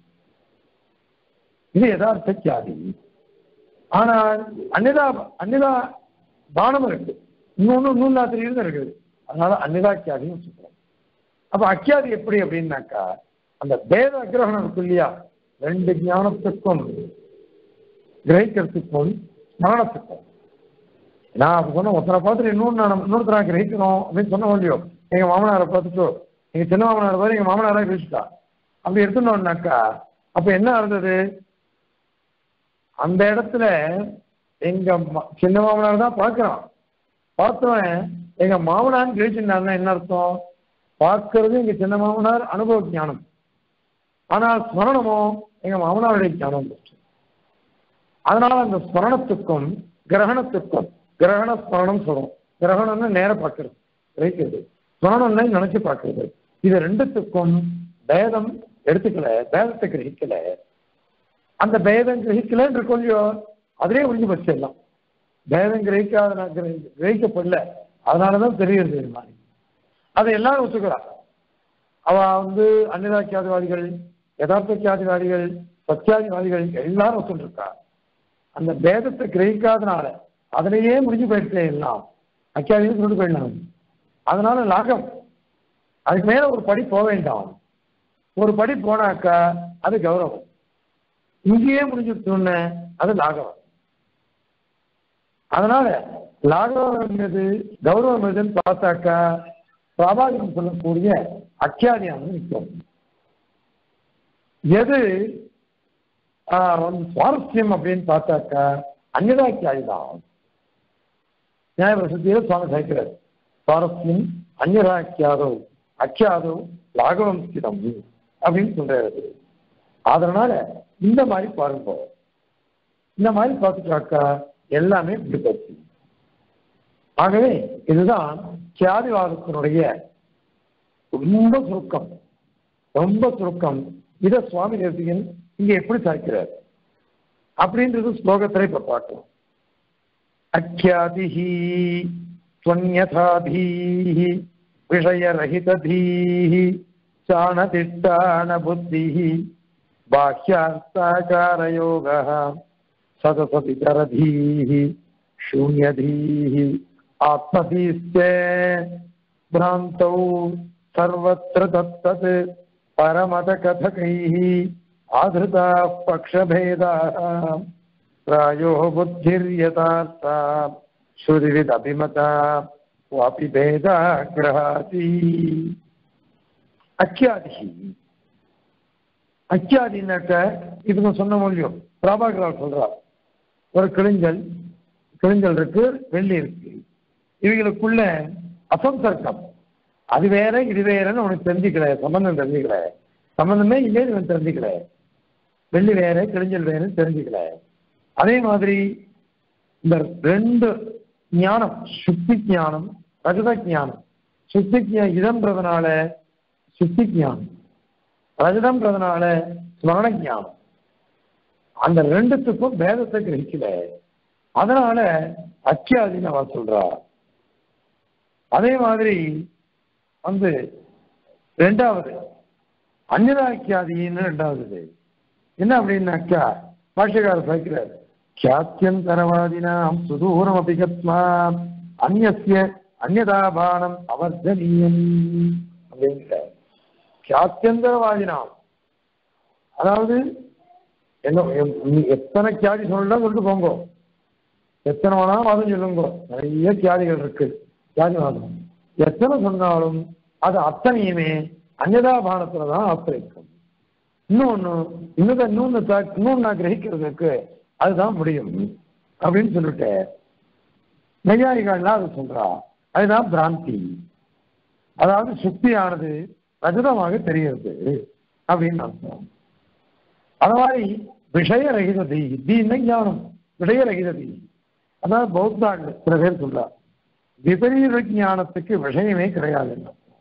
இது யதார்த்த கியாதி ஆனால் அன்னிதா அன்னிதா பானம் இருக்கு இன்னொன்னு இன்னொன்னா தெரியுது இருக்குது அதனால அன்னிதா கியாதின்னு சொல்றோம் அப்ப அக்கியாதி எப்படி அப்படின்னாக்கா அந்த பேத அக்கிரகணம் இருக்கு இல்லையா ரெண்டு ஞானத்துக்கும் கிரகிக்கிறதுக்கும் ஸ்மரணத்துக்கும் நான் அப்ப சொன்ன ஒருத்தரை பார்த்துட்டு இன்னொன்று நான் இன்னொருத்தரை கிரகிக்கணும் அப்படின்னு சொன்ன முடியும் எங்க மாமனாரை பார்த்துட்டு எங்க சின்ன மாமனாரை பார்த்து எங்க மாமனாரா கிரகிச்சிட்டா அப்படி எடுத்துட்டோம்னாக்கா அப்ப என்ன இருந்தது அந்த இடத்துல எங்க ம- சின்ன மாமனார் தான் பார்க்கறான் பார்த்தவன் எங்க மாமனார் கிரகிச்சிருந்தாருன்னா என்ன அர்த்தம் பார்க்கறது எங்க சின்ன மாமனார் அனுபவ ஞானம் ஆனால் ஸ்மரணமோ எங்க மாமனாருடைய ஞானம் பெற்று அதனால அந்த ஸ்மரணத்துக்கும் கிரகணத்துக்கும் கிரகண ஸ்மரணம் சொல்றோம் கிரகணம்னு நேர பார்க்கறது கிரகிக்கிறது ஸ்மரணம்னா நினைச்சு பார்க்கறது இது ரெண்டுத்துக்கும் பேதம் எடுத்துக்கல பேதத்தை கிரகிக்கல அந்த பேதம் கிரகிக்கலன்னு இருக்கும் இல்லையோ அதிலே ஒழிஞ்சு போச்சு எல்லாம் பேதம் கிரகிக்காத கிரகிக்கப்படல அதனாலதான் தெரியுது இது மாதிரி அதை எல்லாரும் ஒத்துக்கிறா அவ வந்து அந்நிதாக்கியாதிவாதிகள் யதார்த்தக்கியாதிவாதிகள் சத்தியாதிவாதிகள் எல்லாரும் ஒத்துட்டு இருக்கா அந்த பேதத்தை கிரகிக்காதனால அதிலேயே முடிஞ்சு போயிடுச்சு எல்லாம் அக்கியாதியும் கொண்டு போயிடலாம் அதனால லாகம் அதுக்கு மேல ஒரு படி போக வேண்டாம் ஒரு படி போனாக்கா அது கௌரவம் இங்கேயே முடிஞ்சுட்டோன்னு அது லாகவம் அதனால லாகவம் எது கௌரவம் எதுன்னு பார்த்தாக்கா சுவாபாவிகம் சொல்லக்கூடிய அக்கியாதியானது நிற்கும் எது ஆஹ், வந்து சுவாரஸ்யம் அப்படின்னு பார்த்தாக்கா அந்நிதாக்கியாதி தான் நியாய பிரசித்தியில சுவாமி சாய்க்கிறார் சுவாரஸ்யம் அந்நிராக்கியாதோ அக்கியாதோ லாகவம் ஸ்திதம் அப்படின்னு சொல்றாரு அதனால இந்த மாதிரி பாருங்க இந்த மாதிரி பார்த்துட்டாக்கா எல்லாமே விடுபட்டு ஆகவே இதுதான் கியாதிவாதத்தினுடைய ரொம்ப சுருக்கம் ரொம்ப சுருக்கம் இத சுவாமி தேசிகன் இங்க எப்படி சாய்க்கிறார் அப்படின்றது ஸ்லோகத்திலே இப்ப பார்க்கலாம் அக்கியாதிஹி त्वन्यथाधीः विषयरहितधीः चाणतिष्ठानबुद्धिः बाह्यास्ताकारयोगः सतसतितरधीः शून्यधीः आत्मधीश्च भ्रान्तौ सर्वत्र तत्तत् परमतकथकैः आधृताः पक्षभेदाः प्रायो बुद्धिर्यथार्था श्रुतिविदभिमता वापि भेदा ग्रहाति அக்கியாதி அக்கியாதினாக்க இதுங்க சொன்ன மொழியும் பிரபாகரால் சொல்றார் ஒரு கிழிஞ்சல் கிழிஞ்சல் இருக்கு வெள்ளி இருக்கு இவைகளுக்குள்ள அசம்சர்க்கம் அது வேற இது வேறன்னு உனக்கு தெரிஞ்சுக்கல சம்பந்தம் தெரிஞ்சுக்கல சம்பந்தமே இல்லைன்னு இவன் தெரிஞ்சுக்கல வெள்ளி வேற கிழிஞ்சல் வேறன்னு தெரிஞ்சுக்கல அதே மாதிரி இந்த ரெண்டு ஞானம் சுத்தி ஞானம் ரஜத ஞானம் சுத்தி ஞா- இதம்ன்றதுனால சுத்தி ஞானம் ரஜதம்ன்றதுனால ஸ்மரண ஞானம் அந்த ரெண்டுத்துக்கும் பேதத்தை கிரகிக்கல அதனால அக்கியாதின்னு அவ சொல்றா அதே மாதிரி வந்து ரெண்டாவது அந்நிதாக்கியாதின்னு ரெண்டாவது இது. என்ன அப்படின்னாக்கா பாஷ்யக்காரர் சேர்க்கிறார் கியாத்தியந்தரவாதினாம் சுதூரம் அபிகத்மா அந்நிய அந்நதாபானம் அவர்தனீயம் அப்படிங்கிறார் கியாத்தியந்தரவாதினாம் அதாவது என்ன எம்- நீ எத்தனை கியாதி சொல்லலாம் சொல்லிட்டு போங்க எத்தனை வேணா வாதம் சொல்லுங்க நிறைய கியாதிகள் இருக்கு கியாதி வாதம் எத்தனை சொன்னாலும் அது அத்தனையுமே அந்நதாபானத்துல தான் ஆசிரிக்கும் இன்னொன்னு இன்னொரு இன்னொன்னு தா- இன்னொன்னு நான் கிரகிக்கிறதுக்கு அதுதான் முடியும் அப்படின்னு சொல்லிட்டு நெய்யாரிகள்லாம் அது சொல்றா அதுதான் பிராந்தி அதாவது சுத்தியானது ரஜதமாக தெரிகிறது அப்படின்னு அர்த்தம் அது மாதிரி விஷயரகித தீ தீன்னா ஞானம் விஷயரகித தீ அதாவது பௌத்தாங்க சில பேர் சொல்றா விபரீத ஞானத்துக்கு விஷயமே கிடையாது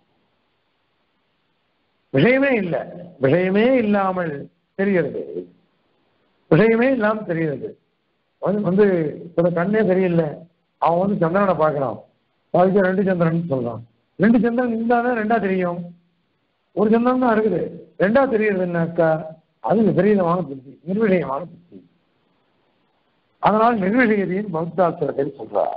விஷயமே இல்லை விஷயமே இல்லாமல் தெரிகிறது விஷயமே இல்லாமல் தெரிகிறது வந்து வந்து ஒரு கண்ணே தெரியல அவன் வந்து சந்திரனை பார்க்கறான் பாதிக்க ரெண்டு சந்திரன் சொல்றான் ரெண்டு சந்திரன் இருந்தானே ரெண்டா தெரியும் ஒரு சந்திரன் தான் இருக்குது ரெண்டா தெரியுதுன்னாக்கா அது விபரீதமான புத்தி நிர்விஷயமான புத்தி அதனால் நிர்விஷயத்தையும் பௌத்தாசிரியர்கள் சொல்றார்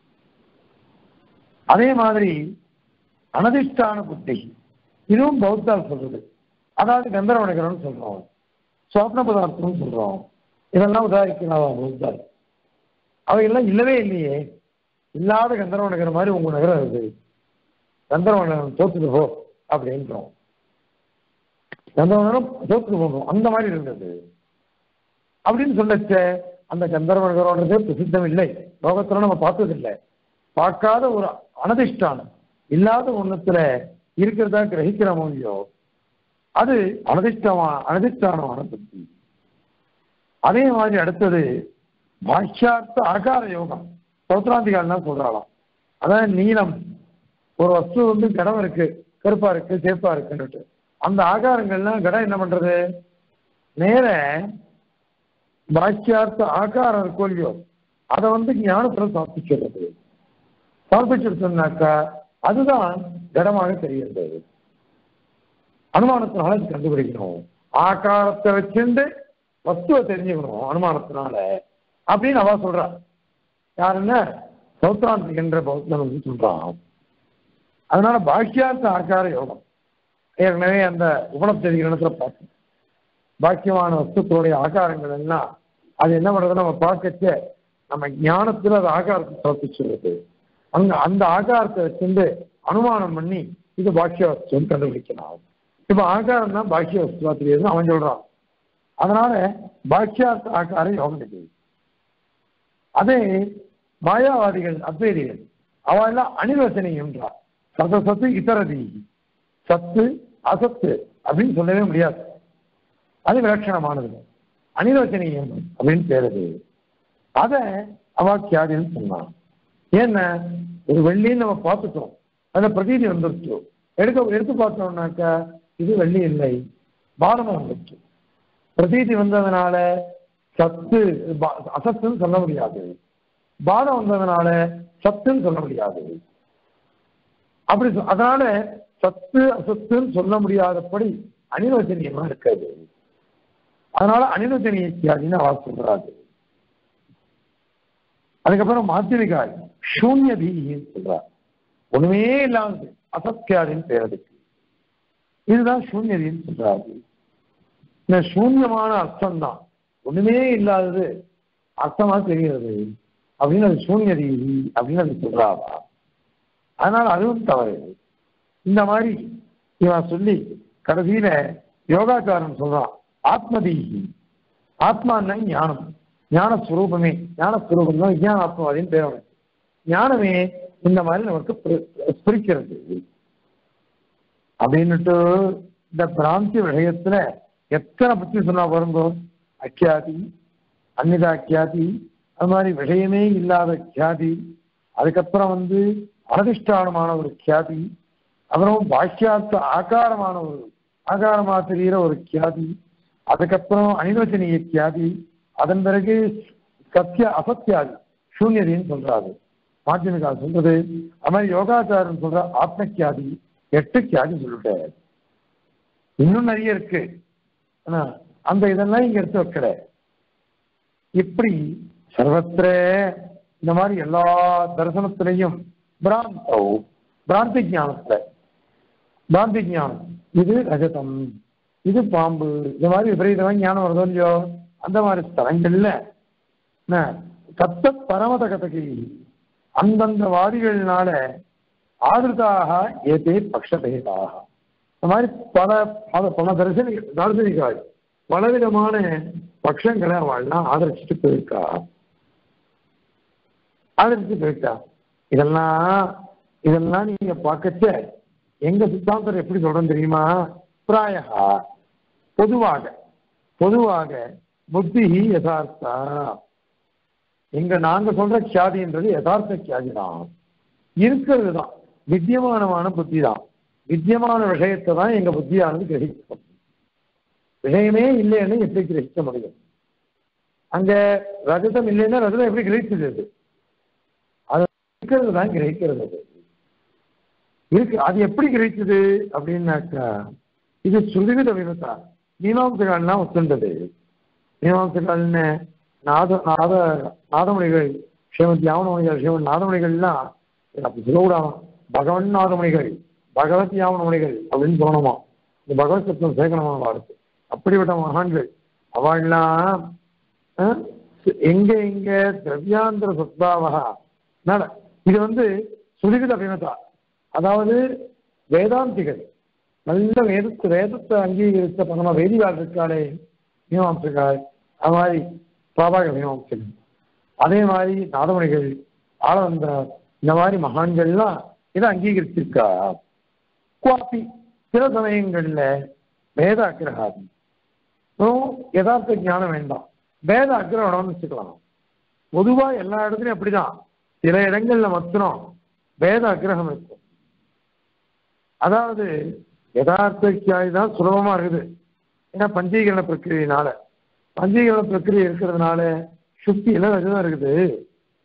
அதே மாதிரி அனதிஷ்டான புத்தி இதுவும் பௌத்தால் சொல்றது அதாவது கந்தரவணகரன் சொல்றோம் சுவப்ன பதார்த்தம் சொல்றோம் இதெல்லாம் உதாரிக்கலாம் பௌத்தால் அவையெல்லாம் இல்லவே இல்லையே இல்லாத கந்தர்வ நகரம் மாதிரி உங்க நகரம் இருக்குது கந்தர்வ நகரம் தோத்துட்டு போ அப்படின்றோம் கந்தர்வ நகரம் தோத்துட்டு போகணும் அந்த மாதிரி இருந்தது அப்படின்னு சொல்லச்ச அந்த கந்தர்வ நகரம்ன்றதே பிரசித்தம் இல்லை லோகத்துல நம்ம பார்த்ததில்லை பார்க்காத ஒரு அனதிஷ்டானம் இல்லாத ஒண்ணுத்துல இருக்கிறதா கிரகிக்கிறோமோ இல்லையோ அது அனதிஷ்டமா அனதிஷ்டானமான புத்தி அதே மாதிரி அடுத்தது பாஷ்யார்த்த ஆகார யோகம் சௌத்ராந்திகாலாம் சொல்றாளாம் அதான் நீளம் ஒரு வஸ்து வந்து கடம் இருக்கு கருப்பா இருக்கு சேப்பா இருக்குன்னுட்டு அந்த ஆகாரங்கள்லாம் கடம் என்ன பண்றது நேர பாஷ்யார்த்த ஆகாரம் இருக்கும் இல்லையோ அதை வந்து ஞானத்துல சமர்ப்பிக்கிறது சமர்ப்பிச்சிருச்சோம்னாக்கா அதுதான் ஜடமாக தெரிகிறது அனுமானத்தினால இது கண்டுபிடிக்கணும் ஆகாரத்தை வச்சுண்டு வஸ்துவை தெரிஞ்சுக்கணும் அனுமானத்தினால அப்படின்னு அவ சொல்றா யாருன்னா சௌத்ராந்தி என்ற பௌத்தன் வந்து சொல்றான் அதனால பாக்கியார்த்த ஆகார யோகம் ஏற்கனவே அந்த உபனப்ததி கிரணத்துல பார்த்தோம் பாக்கியமான வஸ்துக்களுடைய ஆகாரங்கள் எல்லாம் அது என்ன பண்றது நம்ம பார்க்கச்ச நம்ம ஞானத்துல அது ஆகாரத்தை சமர்ப்பிச்சுள்ளது அங்க அந்த ஆகாரத்தை வச்சுட்டு அனுமானம் பண்ணி இது பாக்கிய வஸ்துன்னு கண்டுபிடிக்கலாம் இப்ப ஆகாரம் தான் பாக்கிய வஸ்துவா தெரியுதுன்னு அவன் சொல்றான் அதனால பாக்கியார்த்த ஆகார யோகம் இது அதே மாயாவாதிகள் அத்வைதிகள் அவன் எல்லாம் அனிர்வசனை என்றார் சதசத்து இதரதி சத்து அசத்து அப்படின்னு சொல்லவே முடியாது அது விலட்சணமானது அனிர்வச்சனீயம் அப்படின்னு பேருது அத அவாக்கியாதின்னு சொன்னான் ஏன்னா ஒரு வெள்ளின்னு நம்ம பார்த்துட்டோம் அதுல பிரதீதி வந்துருச்சு எடுக்க எடுத்து பார்த்தோம்னாக்கா இது வெள்ளி இல்லை பாரதம் வந்துருச்சு பிரதீதி வந்ததுனால சத்து பா- அசத்துன்னு சொல்ல முடியாது பானம் வந்ததுனால சத்துன்னு சொல்ல முடியாது அப்படி சொ- அதனால சத்து அசத்துன்னு சொல்ல முடியாதபடி அனிர்வச்சனியமா இருக்காது அதனால அனிர்வச்சனிய தியாகின்னு அவ சொல்றாரு அதுக்கப்புறம் மாத்திரிகாய் சூன்யதீன்னு சொல்றார் ஒண்ணுமே இல்லாதது அசத்தியாதின்னு பேர் அதுக்கு இதுதான் சூன்யதின்னு சொல்றாரு இந்த சூன்யமான அர்த்தம் தான் ஒண்ணுமே இல்லாதது அர்த்தமா தெரிகிறது அப்படின்னு அது சூன்யதி அப்படின்னு அது சொல்றாவா அதனால அதுவும் தவறு இந்த மாதிரி இவன் சொல்லி கடைசியில யோகாச்சாரன் சொல்றான் ஆத்மதீகி ஆத்மான்னா ஞானம் ஞானஸ்வரூபமே ஞானஸ்வரூபம் தான் விஞ்ஞான ஆத்மாவின் பேர் அவனுக்கு ஞானமே இந்த மாதிரி நமக்கு பிரி- பிரிக்கிறது அப்படின்னுட்டு இந்த பிராந்தி விஷயத்துல எத்தனை பத்தி சொன்னா பாருங்க அக்கியாதி அந்நிதா கியாதி அது மாதிரி விஷயமே இல்லாத கியாதி அதுக்கப்புறம் வந்து அனதிஷ்டானமான ஒரு கியாதி அப்புறம் பாக்கியார்த்த ஆகாரமான ஒரு ஆகாரமா தெரிகிற ஒரு கியாதி அதுக்கப்புறம் அனிர்வச்சனீய கியாதி அதன் பிறகு சத்திய அசத்தியாதி சூன்யதின்னு சொல்றாரு மாத்தியமிகா சொல்றது அது மாதிரி யோகாச்சாரன் சொல்ற ஆத்ம கியாதி எட்டு கியாதி சொல்லிட்டாரு இன்னும் நிறைய இருக்கு ஆனா அந்த இதெல்லாம் இங்க எடுத்து வைக்கல இப்படி சர்வத்திர இந்த மாதிரி எல்லா தரிசனத்திலையும் பிராந்தோ பிராந்தி ஞானத்துல பிராந்தி ஞானம் இது ரஜதம் இது பாம்பு இந்த மாதிரி விபரீதமாக ஞானம் வருதோ இல்லையோ அந்த மாதிரி ஸ்தலங்கள்ல என்ன, கத்த பரமத கதகி அந்தந்த வாதிகள்னால ஆதிருதாக ஏதே பக்ஷபேதாக இந்த மாதிரி பல பல பல தரிசனி தார்சனிகாள் பலவிதமான பட்சங்களை அவள்லாம் ஆதரிச்சுட்டு போயிருக்கா ஆதரிச்சு போயிருக்கா இதெல்லாம் இதெல்லாம் நீங்க பார்க்கச்ச எங்க சித்தாந்தர் எப்படி சொல்றோம் தெரியுமா பிராயகா பொதுவாக பொதுவாக புத்தி யதார்த்தா எங்க நாங்க சொல்ற கியாதின்றது யதார்த்த கியாதி தான் இருக்கிறது தான் வித்தியமானமான புத்தி தான் வித்தியமான விஷயத்தை தான் எங்க புத்தியானது கிரகிக்கும் விஷயமே இல்லைன்னு எப்படி கிரகிக்க முடியும் அங்க ரஜதம் இல்லைன்னா ரஜதம் எப்படி கிரகிச்சது அது அது இருக்கிறது தான் கிரகிக்கிறது அது இருக்கு அது எப்படி கிரகிச்சது அப்படின்னாக்கா இது சுருவித விமத்தா மீமாம்சகால்லாம் ஒத்துண்டது மீமாம்சகால்னு நாத நாத நாதமணிகள் ஸ்ரீமத் யாவனமணிகள் ஸ்ரீமத் நாதமணிகள்லாம் அப்படி சொல்லக்கூடாமா பகவன் நாதமணிகள் பகவத் யாவனமணிகள் அப்படின்னு சொல்லணுமா இந்த பகவத் சத்தம் சேர்க்கணுமா வாழ்க்கை அப்படிப்பட்ட மகான்கள் அவள்லாம் அஹ், எங்க எங்க திரவியாந்திர சத்பாவகா நட இது வந்து சுருவித அபிமதா அதாவது வேதாந்திகள் நல்ல வேதத்து வேதத்தை அங்கீகரித்த பரம வேதிகால் இருக்காளே மீமாம்சகால் அது மாதிரி சுவாபாக மீமாம்சகன் அதே மாதிரி நாதமணிகள் ஆளவந்த இந்த மாதிரி மகான்கள்லாம் இதை அங்கீகரிச்சிருக்கா குவாப்பி சில சமயங்கள்ல வேத அக்கிரகாதி அப்புறம் யதார்த்த ஞானம் வேண்டாம் வேத அக்கிரகணம்னு வச்சுக்கலாம் பொதுவா எல்லா இடத்துலயும் அப்படிதான் சில இடங்கள்ல மாத்திரம் வேத அக்கிரகம் இருக்கும் அதாவது யதார்த்த கியாதி தான் சுலபமா இருக்குது ஏன்னா பஞ்சீகரண பிரக்கிரியினால பஞ்சீகரண பிரக்கிரியை இருக்கிறதுனால சுத்தியில ரஜதம் இருக்குது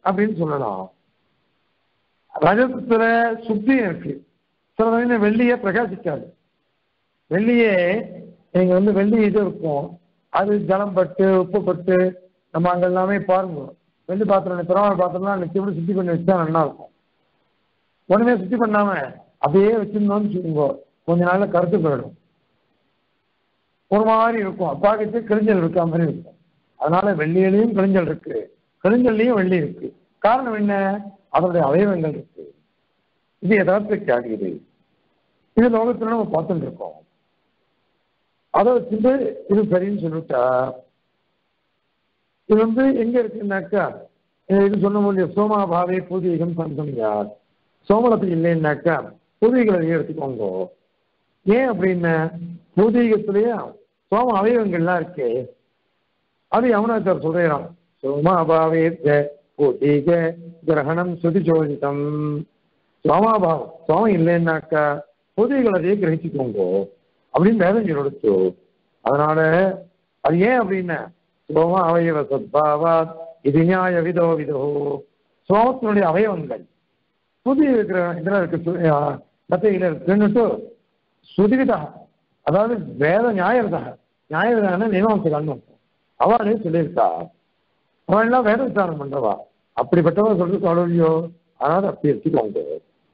அப்படின்னு சொல்லலாம் ரஜத்துல சுத்தியும் இருக்கு சில சமயம் வெள்ளியே பிரகாசிக்காது வெள்ளியே நீங்க வந்து வெள்ளி இது இருக்கும் அது ஜலம் பட்டு உப்பு பட்டு நம்ம அங்க எல்லாமே பாருங்க வெள்ளி பாத்திரம் திறமை பாத்திரம்லாம் நிச்சயம் சுத்தி பண்ணி வச்சா நல்லா இருக்கும் ஒண்ணுமே சுத்தி பண்ணாம அப்படியே வச்சிருந்தோம்னு வச்சுக்கோங்க கொஞ்ச நாள்ல கருத்து போயிடும் ஒரு மாதிரி இருக்கும் பார்க்கறது கிழிஞ்சல் இருக்க மாதிரி இருக்கும் அதனால வெள்ளியிலையும் கிழிஞ்சல் இருக்கு கிழிஞ்சல்லையும் வெள்ளி இருக்கு காரணம் என்ன அதனுடைய அவயவங்கள் இருக்கு இது யதார்த்தத்தை ஆகுது இது லோகத்துல நம்ம பார்த்துட்டு இருக்கோம் அதை வச்சுட்டு இது சரின்னு சொல்லிட்டா இது வந்து எங்க இருக்குன்னாக்கா இது சொன்ன முடியும் சோமாபாவே பூதிகம் சந்தம் யார் சோமலத்து இல்லைன்னாக்கா பூதிகளை எடுத்துக்கோங்க ஏன் அப்படின்னா பூதீகத்திலேயே சோம அவயவங்கள்லாம் இருக்கு அது யமுனாச்சார் சொல்றான் சோமாபாவே பூதீக கிரகணம் சுதி சோதிதம் சோமாபாவம் சோமம் இல்லைன்னாக்கா பூதிகளதையே கிரகிச்சுக்கோங்க அப்படின்னு வேதம் சொல்லி அதனால அது ஏன் அப்படின்னா சோம அவயவ சத்பாவா இது நியாய விதோ விதோ சோமத்தினுடைய அவயவங்கள் புதிய இருக்கிற இதில் இருக்கு கத்தையில் இருக்குன்னுட்டு சுதிகிதா அதாவது வேத நியாயர்தா நியாயர்தான மீமாம்சகான்னு அவளே சொல்லியிருக்கா அவன் எல்லாம் வேத விசாரம் பண்றவா அப்படிப்பட்டவன் சொல்றது அவ்வளோ அதாவது அப்படி எடுத்துக்கோங்க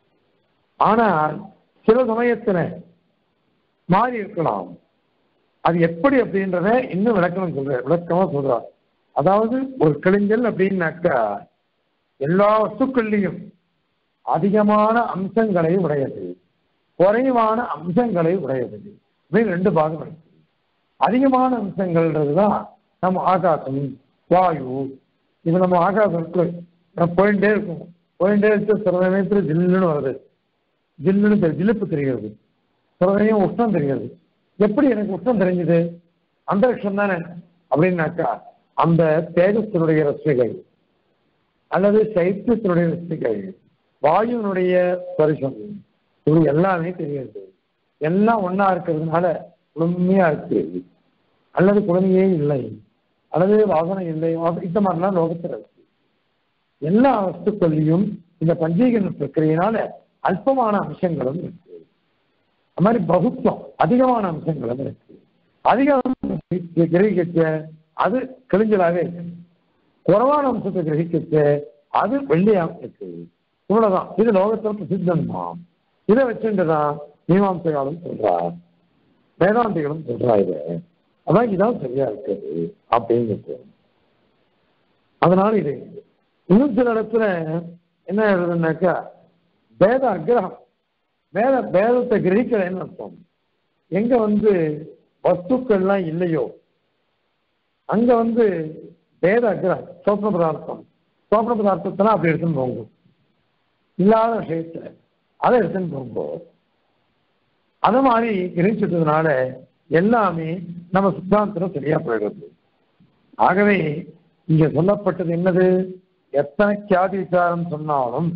ஆனால் சில சமயத்துல மாறி இருக்கலாம் அது எப்படி அப்படின்றத இன்னும் விளக்கணும் சொல்ற விளக்கமா சொல்றார் அதாவது ஒரு கிழிஞ்சல் அப்படின்னாக்கா எல்லா வஸ்துக்கள்லையும் அதிகமான அம்சங்களை உடையது குறைவான அம்சங்களை உடையது இப்படி ரெண்டு பாகம் இருக்கு அதிகமான அம்சங்கள்ன்றதுதான் நம்ம ஆகாசம் வாயு இது நம்ம ஆகாசத்துக்கு நம்ம போயிட்டே இருக்கும் போயிட்டே இருக்கு சில நேரத்தில் ஜில்லுன்னு வருது ஜில்லுன்னு தெரி- ஜிலிப்பு தெரிகிறது சில சமயம் உஷ்ணம் தெரிகிறது எப்படி எனக்கு உஷ்ணம் தெரிஞ்சது அந்தரிக்ஷம் தானே அப்படின்னாக்கா அந்த தேஜத்தினுடைய ரசிகள் அல்லது சைத்தியத்தினுடைய ரசிகள் வாயுவினுடைய ஸ்பரிசம் இது எல்லாமே தெரிகிறது எல்லாம் ஒண்ணா இருக்கிறதுனால குளுமையா இருக்கு அல்லது குளுமையே இல்லை அல்லது வாசனை இல்லை வாச- இந்த மாதிரிலாம் லோகத்தில் இருக்கு எல்லா வஸ்துக்கள்லையும் இந்த பஞ்சீகரண பிரக்கிரையினால அல்பமான அம்சங்களும் இருக்கு அது மாதிரி பகுத்துவம் அதிகமான அம்சங்களும் இருக்கு அதிகம் கிரகிக்க அது கிழிஞ்சலாவே இருக்கு குறைவான அம்சத்தை கிரகிக்க அது வெள்ளியாக இருக்கு இவ்வளவுதான் இது லோகத்தில் பிரசித்தம் தான் இதை வச்சுட்டுதான் மீமாம்சைகளும் சொல்றார் வேதாந்திகளும் சொல்றா இது அதான் இதான் சரியா இருக்குது அப்படின்னு அதனால இது இன்னும் சில இடத்துல என்ன எழுதுனாக்கா வேத அக்கிரகம் வேத வேதத்தை கிரகிக்கிறேன்னு அர்த்தம் எங்க வந்து வஸ்துக்கள்லாம் இல்லையோ அங்க வந்து வேத அக்கிரகம் சோப்ன பதார்த்தம் சோப்ன பதார்த்தத்தெல்லாம் அப்படி எடுத்துன்னு போங்க இல்லாத விஷயத்துல அதை எடுத்துன்னு போங்க அது மாதிரி கிரகிச்சதுனால எல்லாமே நம்ம சித்தாந்தத்துல சரியா போயிடுது ஆகவே இங்க சொல்லப்பட்டது என்னது எத்தனை கியாதி விசாரம் சொன்னாலும்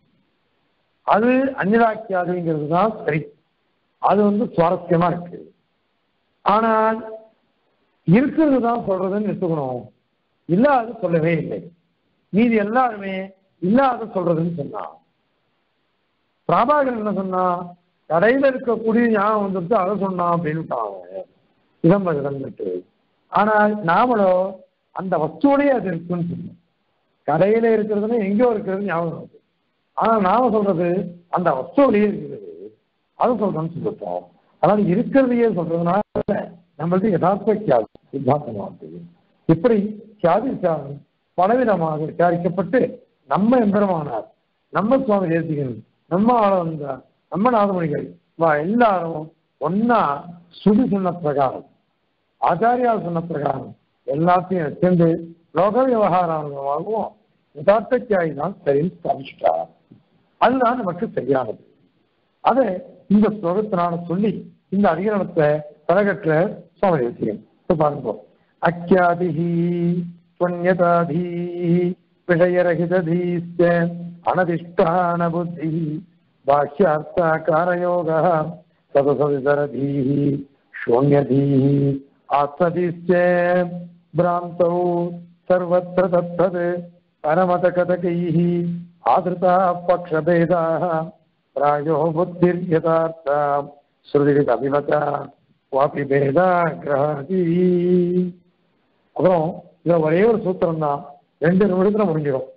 அது அந்நிதாக்கியாதிங்கிறது தான் சரி அது வந்து சுவாரஸ்யமா இருக்கு ஆனால் இருக்கிறது தான் சொல்றதுன்னு எடுத்துக்கணும் இல்லாத சொல்லவே இல்லை மீதி எல்லாருமே இல்லாத சொல்றதுன்னு சொன்னான் பிரபாகரன் என்ன சொன்னா கடையில இருக்கக்கூடிய ஞாபகம் வந்துட்டு அதை சொன்னான் அப்படின்ட்டாங்க இதம்பட்டு ஆனால் நாமளோ அந்த வஸ்துவோடய அது இருக்குன்னு சொன்னோம் கடையில இருக்கிறதுனா எங்கேயோ இருக்கிறது ஞாபகம் வருது ஆனா நாம சொல்றது அந்த வஸ்துவோடயே இருக்குது அது சொல்றோம்னு சொல்லிட்டோம் அதனால இருக்கிறதையே சொல்றதுனால நம்மளுக்கு யதார்த்த கியாதி சித்தாந்தமாகுது இப்படி கியாதி விசாரணை பலவிதமாக விசாரிக்கப்பட்டு நம்ம எம்பெருமானார் நம்ம சுவாமி தேசிகன் நம்ம ஆளவந்தார் நம்ம நாதமணிகள் வா எல்லாரும் ஒன்னா சுதி சொன்ன பிரகாரம் ஆச்சாரியா சொன்ன பிரகாரம் எல்லாத்தையும் சேர்ந்து லோக விவகாரமாகவும் யதார்த்தத்தியாகி தான் சரின்னு ஸ்தாபிச்சிட்டார் அதுதான் நமக்கு சரியானது அதை இந்த ஸ்லோகத்தினால சொல்லி இந்த அதிகரணத்தை தலகற்ற சுவாமி தேசியம் இப்ப பாருங்க அக்கியாதிஹி புண்ணியதாதி விஷயரகிததீஸ்ய அனதிஷ்டான புத்தி பாஹ்யார்த்தாகாரயோக சதசவிதரதீः शून्यधीः आत्मधीश्च भ्रान्तौ सर्वत्र तत्तत् परमतकथकैः आदृता पक्षभेदाः प्रायो बुद्धिर्यथार्था श्रुतिविदभिमता वापि भेदाग्रहाதி அப்புறம் இதுல ஒரே ஒரு சூத்திரம் தான் ரெண்டு நிமிடத்துல முடிஞ்சிடும்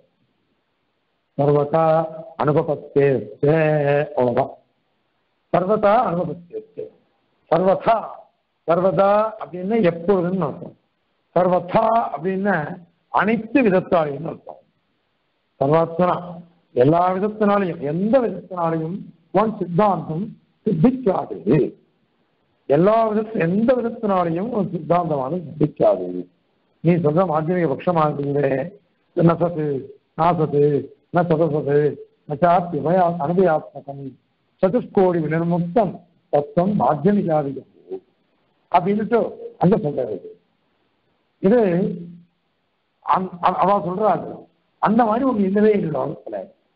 சர்வதா அனுபவத்தே அவ்வளவுதான் சர்வதா அனுபவத்தே சர்வதா சர்வதா அப்படின்னா எப்பொழுதுன்னு அர்த்தம் சர்வதா அப்படின்னா அனைத்து விதத்தாலையும் அர்த்தம் சர்வாத்மனா எல்லா விதத்தினாலையும் எந்த விதத்தினாலையும் உன் சித்தாந்தம் சித்திக்காது எல்லா விதத்து எந்த விதத்தினாலையும் உன் சித்தாந்தமானது சித்திக்காது நீ சொல்ற மாத்தியமிக பட்சமாகுது நசத்து நாசத்து ந சதசது நச்சாத்தியமய அனுபயாத்மகம் சதுஷ்கோடி வினிர்முக்தம் தத்துவம் மாத்தியமிகாதிகம் அப்படின்னுட்டு அங்க சொல்றது இது அந்- அவ- அவ சொல்றாரு அந்த மாதிரி ஒண்ணு இல்லவே இல்லை உலகத்துல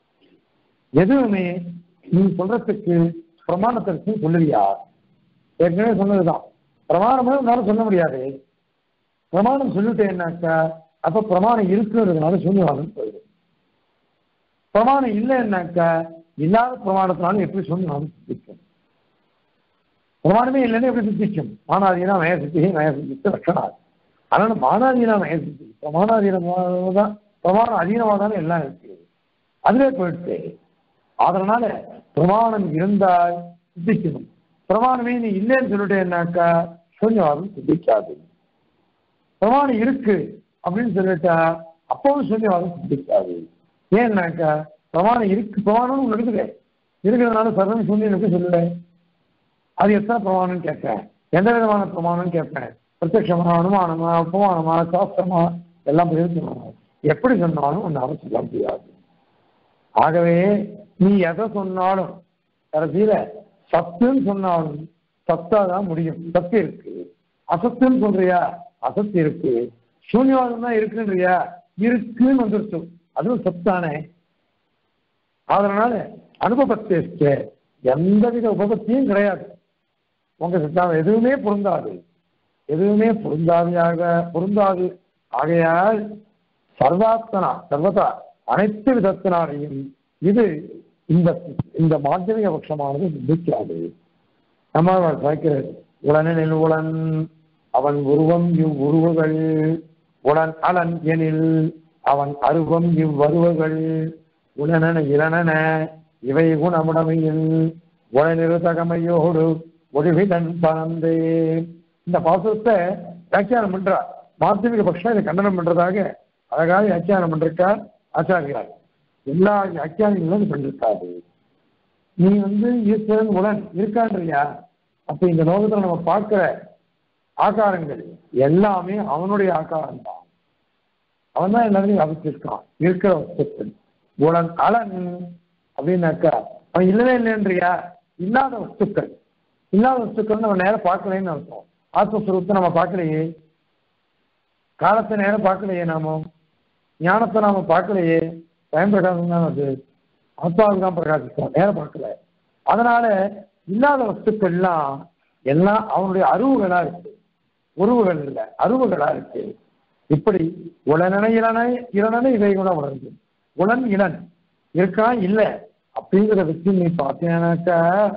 எதுவுமே நீ சொல்றதுக்கு பிரமாணத்திற்கு சொல்லுவியா ஏற்கனவே சொன்னதுதான் பிரமாணமே உன்னால சொல்ல முடியாது பிரமாணம் சொல்லிட்டேன்னாக்கா அப்ப பிரமாணம் இருக்குன்றதுனால சூன்யவாதம் போயிடும் பிரமாணம் இல்லைன்னாக்கா இல்லாத பிரமாணத்தினால எப்படி சூன்யவாதம் சித்திக்கும் பிரமாணமே இல்லைன்னு எப்படி சித்திக்கும் மானாதீனா நய சித்தி நய சித்தித்து லட்சணம் அதனால மானாதீனா நய சித்தி பிரமாணாதீனமாக தான் பிரமாணம் அதீனமாக தானே எல்லாம் இருக்கு அதுவே போயிடுச்சு அதனால பிரமாணம் இருந்தால் சித்திக்கணும் பிரமாணமே நீ இல்லைன்னு சொல்லிட்டேன்னாக்கா சூன்யவாதம் சித்திக்காது பிரமாணம் இருக்கு அப்படின்னு சொல்லிட்டா அப்பவும் சூன்யவாதம் சித்திக்காது ஏன்னாக்கா பிரமாணம் இருக்கு பிரமாணம் ஒண்ணு இருக்குது இருக்கிறதுனால சர்வம் சூன்யம் எப்படி சொல்லுவேன் அது எத்தனை பிரமாணம்னு கேட்பேன் எந்த விதமான பிரமாணம்னு கேட்பேன் பிரத்யட்சமா அனுமானமா உபமானமா சாஸ்திரமா எல்லாம் பதில் எப்படி சொன்னாலும் உன்னால சொல்ல முடியாது ஆகவே நீ எதை சொன்னாலும் கடைசியில சத்துன்னு சொன்னாலும் சத்தா தான் முடியும் சத்து இருக்கு அசத்துன்னு சொல்றியா அசத்து இருக்கு சூன்யவாதம் தான் இருக்குன்றியா இருக்குன்னு வந்துருச்சு அதுவும் சத்தானே அதனால அனுபவத்தை எந்தவித உபபத்தியும் கிடையாது உங்க சித்தாந்தம் எதுவுமே பொருந்தாது எதுவுமே பொருந்தாதியாக பொருந்தாது ஆகையால் சர்வாத்மனா சர்வதா அனைத்து விதத்தினாலையும் இது இந்த இந்த மாத்தியமிக பட்சமானது சித்திக்காது நம்ம பார்க்கிறது உடனெனில் உளன் அவன் உருவம் இவ் உருவகள் உடன் அலன் எனில் அவன் அருவம் இவ்வருவகள் உடனென இரணன இவை குணமுடமையில் உடனிருதகமையோடு ஒளிவிதன் பறந்தே இந்த பாசுரத்தை வியாக்கியானம் பண்றார் மாத்தியமிக பட்சம் இதை கண்டனம் பண்றதாக அழகாக வியாக்கியானம் பண்றார் ஆச்சாரியார் எல்லா வியாக்கியானங்களும் பண்ணிருக்காரு நீ வந்து ஈஸ்வரன் உடன் இருக்கான்றியா அப்ப இந்த லோகத்துல நம்ம பார்க்கிற ஆகாரங்கள் எல்லாமே அவனுடைய ஆகாரம் தான் அவன் தான் எல்லாத்தையும் வியாபிச்சிருக்கான் இருக்கிற வஸ்துக்கள் உடன் அலன் அப்படின்னாக்கா அவன் இல்லவே இல்லைன்றியா இல்லாத வஸ்துக்கள் இல்லாத வஸ்துக்கள் நம்ம நேரம் பார்க்கலைன்னு அர்த்தம் ஆத்மஸ்வரூபத்தை நம்ம பார்க்கலையே காலத்தை நேரம் பார்க்கலையே நாம ஞானத்தை நாம பார்க்கலையே பயன் பிரகாசம் தான் அது ஆத்மாவுக்கு தான் பிரகாசிக்கும் நேரம் பார்க்கல அதனால இல்லாத வஸ்துக்கள்லாம் எல்லாம் அவனுடைய அருவுகளா இருக்கு உருவுகள் இல்லை அருவுகளா இருக்கு இப்படி உடனே இளனை இளனனை இவை கூட உணர்ந்து உடன் இளன் இருக்கா இல்ல அப்படிங்கிறத வச்சு நீ பார்த்தீங்கன்னாக்கா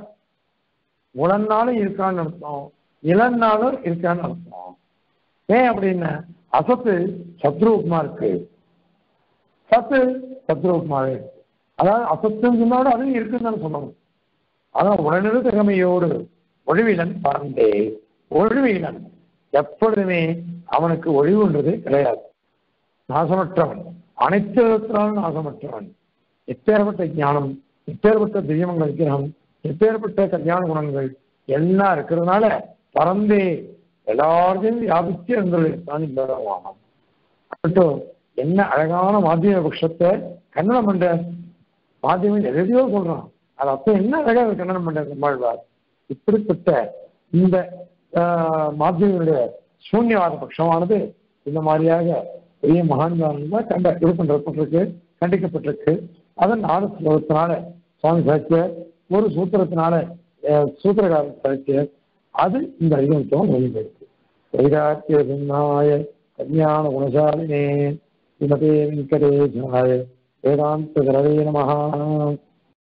உடன்னாலும் இருக்கான்னு அர்த்தம் இளன்னாலும் இருக்கான்னு அர்த்தம் ஏன் அப்படின்னா அசத்து சத்ரூபமா இருக்கு சத்து சத்ரூபமாவே இருக்கு அதாவது அசத்துன்னு சொன்னாலும் அதுவும் இருக்குன்னு தான் சொல்லணும் அதான் உடனடி திறமையோடு ஒழிவிலன் பறந்தே ஒழிவிலன் எப்பொழுதுமே அவனுக்கு ஒழிவுன்றது கிடையாது நாசமற்றவன் அனைத்து விதத்தினாலும் நாசமற்றவன் எப்பேற்பட்ட ஞானம் எப்பேற்பட்ட தெய்வங்கள் விக்கிரகம் எப்பேற்பட்ட கல்யாண குணங்கள் எல்லாம் இருக்கிறதுனால பறந்தே எல்லாத்தையும் வியாபித்து இருந்துள்ளான் இல்லவானம் மட்டும் என்ன அழகான மாத்தியம பட்சத்தை கன்னடம் பண்ற மாத்தியமம் எதையோ சொல்றான் அது அப்ப என்ன அழகா அவர் கன்னடம் பண்ற நம்மாழ்வார் இப்படிப்பட்ட இந்த மாத்தியங்களுடைய சூன்யவாத பட்சமானது இந்த மாதிரியாக பெரிய மகான்கள் கண்ட இது பண்றப்பட்டிருக்கு கண்டிக்கப்பட்டிருக்கு அதன் நாலு ஸ்லோகத்தினால சுவாமி சாட்சிய ஒரு சூத்திரத்தினால சூத்திரகாரன் சாட்சிய அது இந்த ஐதம் வெளியிருக்கு வைராக்கிய சின்னாய கல்யாண குணசாலினே ஸ்ரீமதே வெங்கடேஷாய வேதாந்த நமः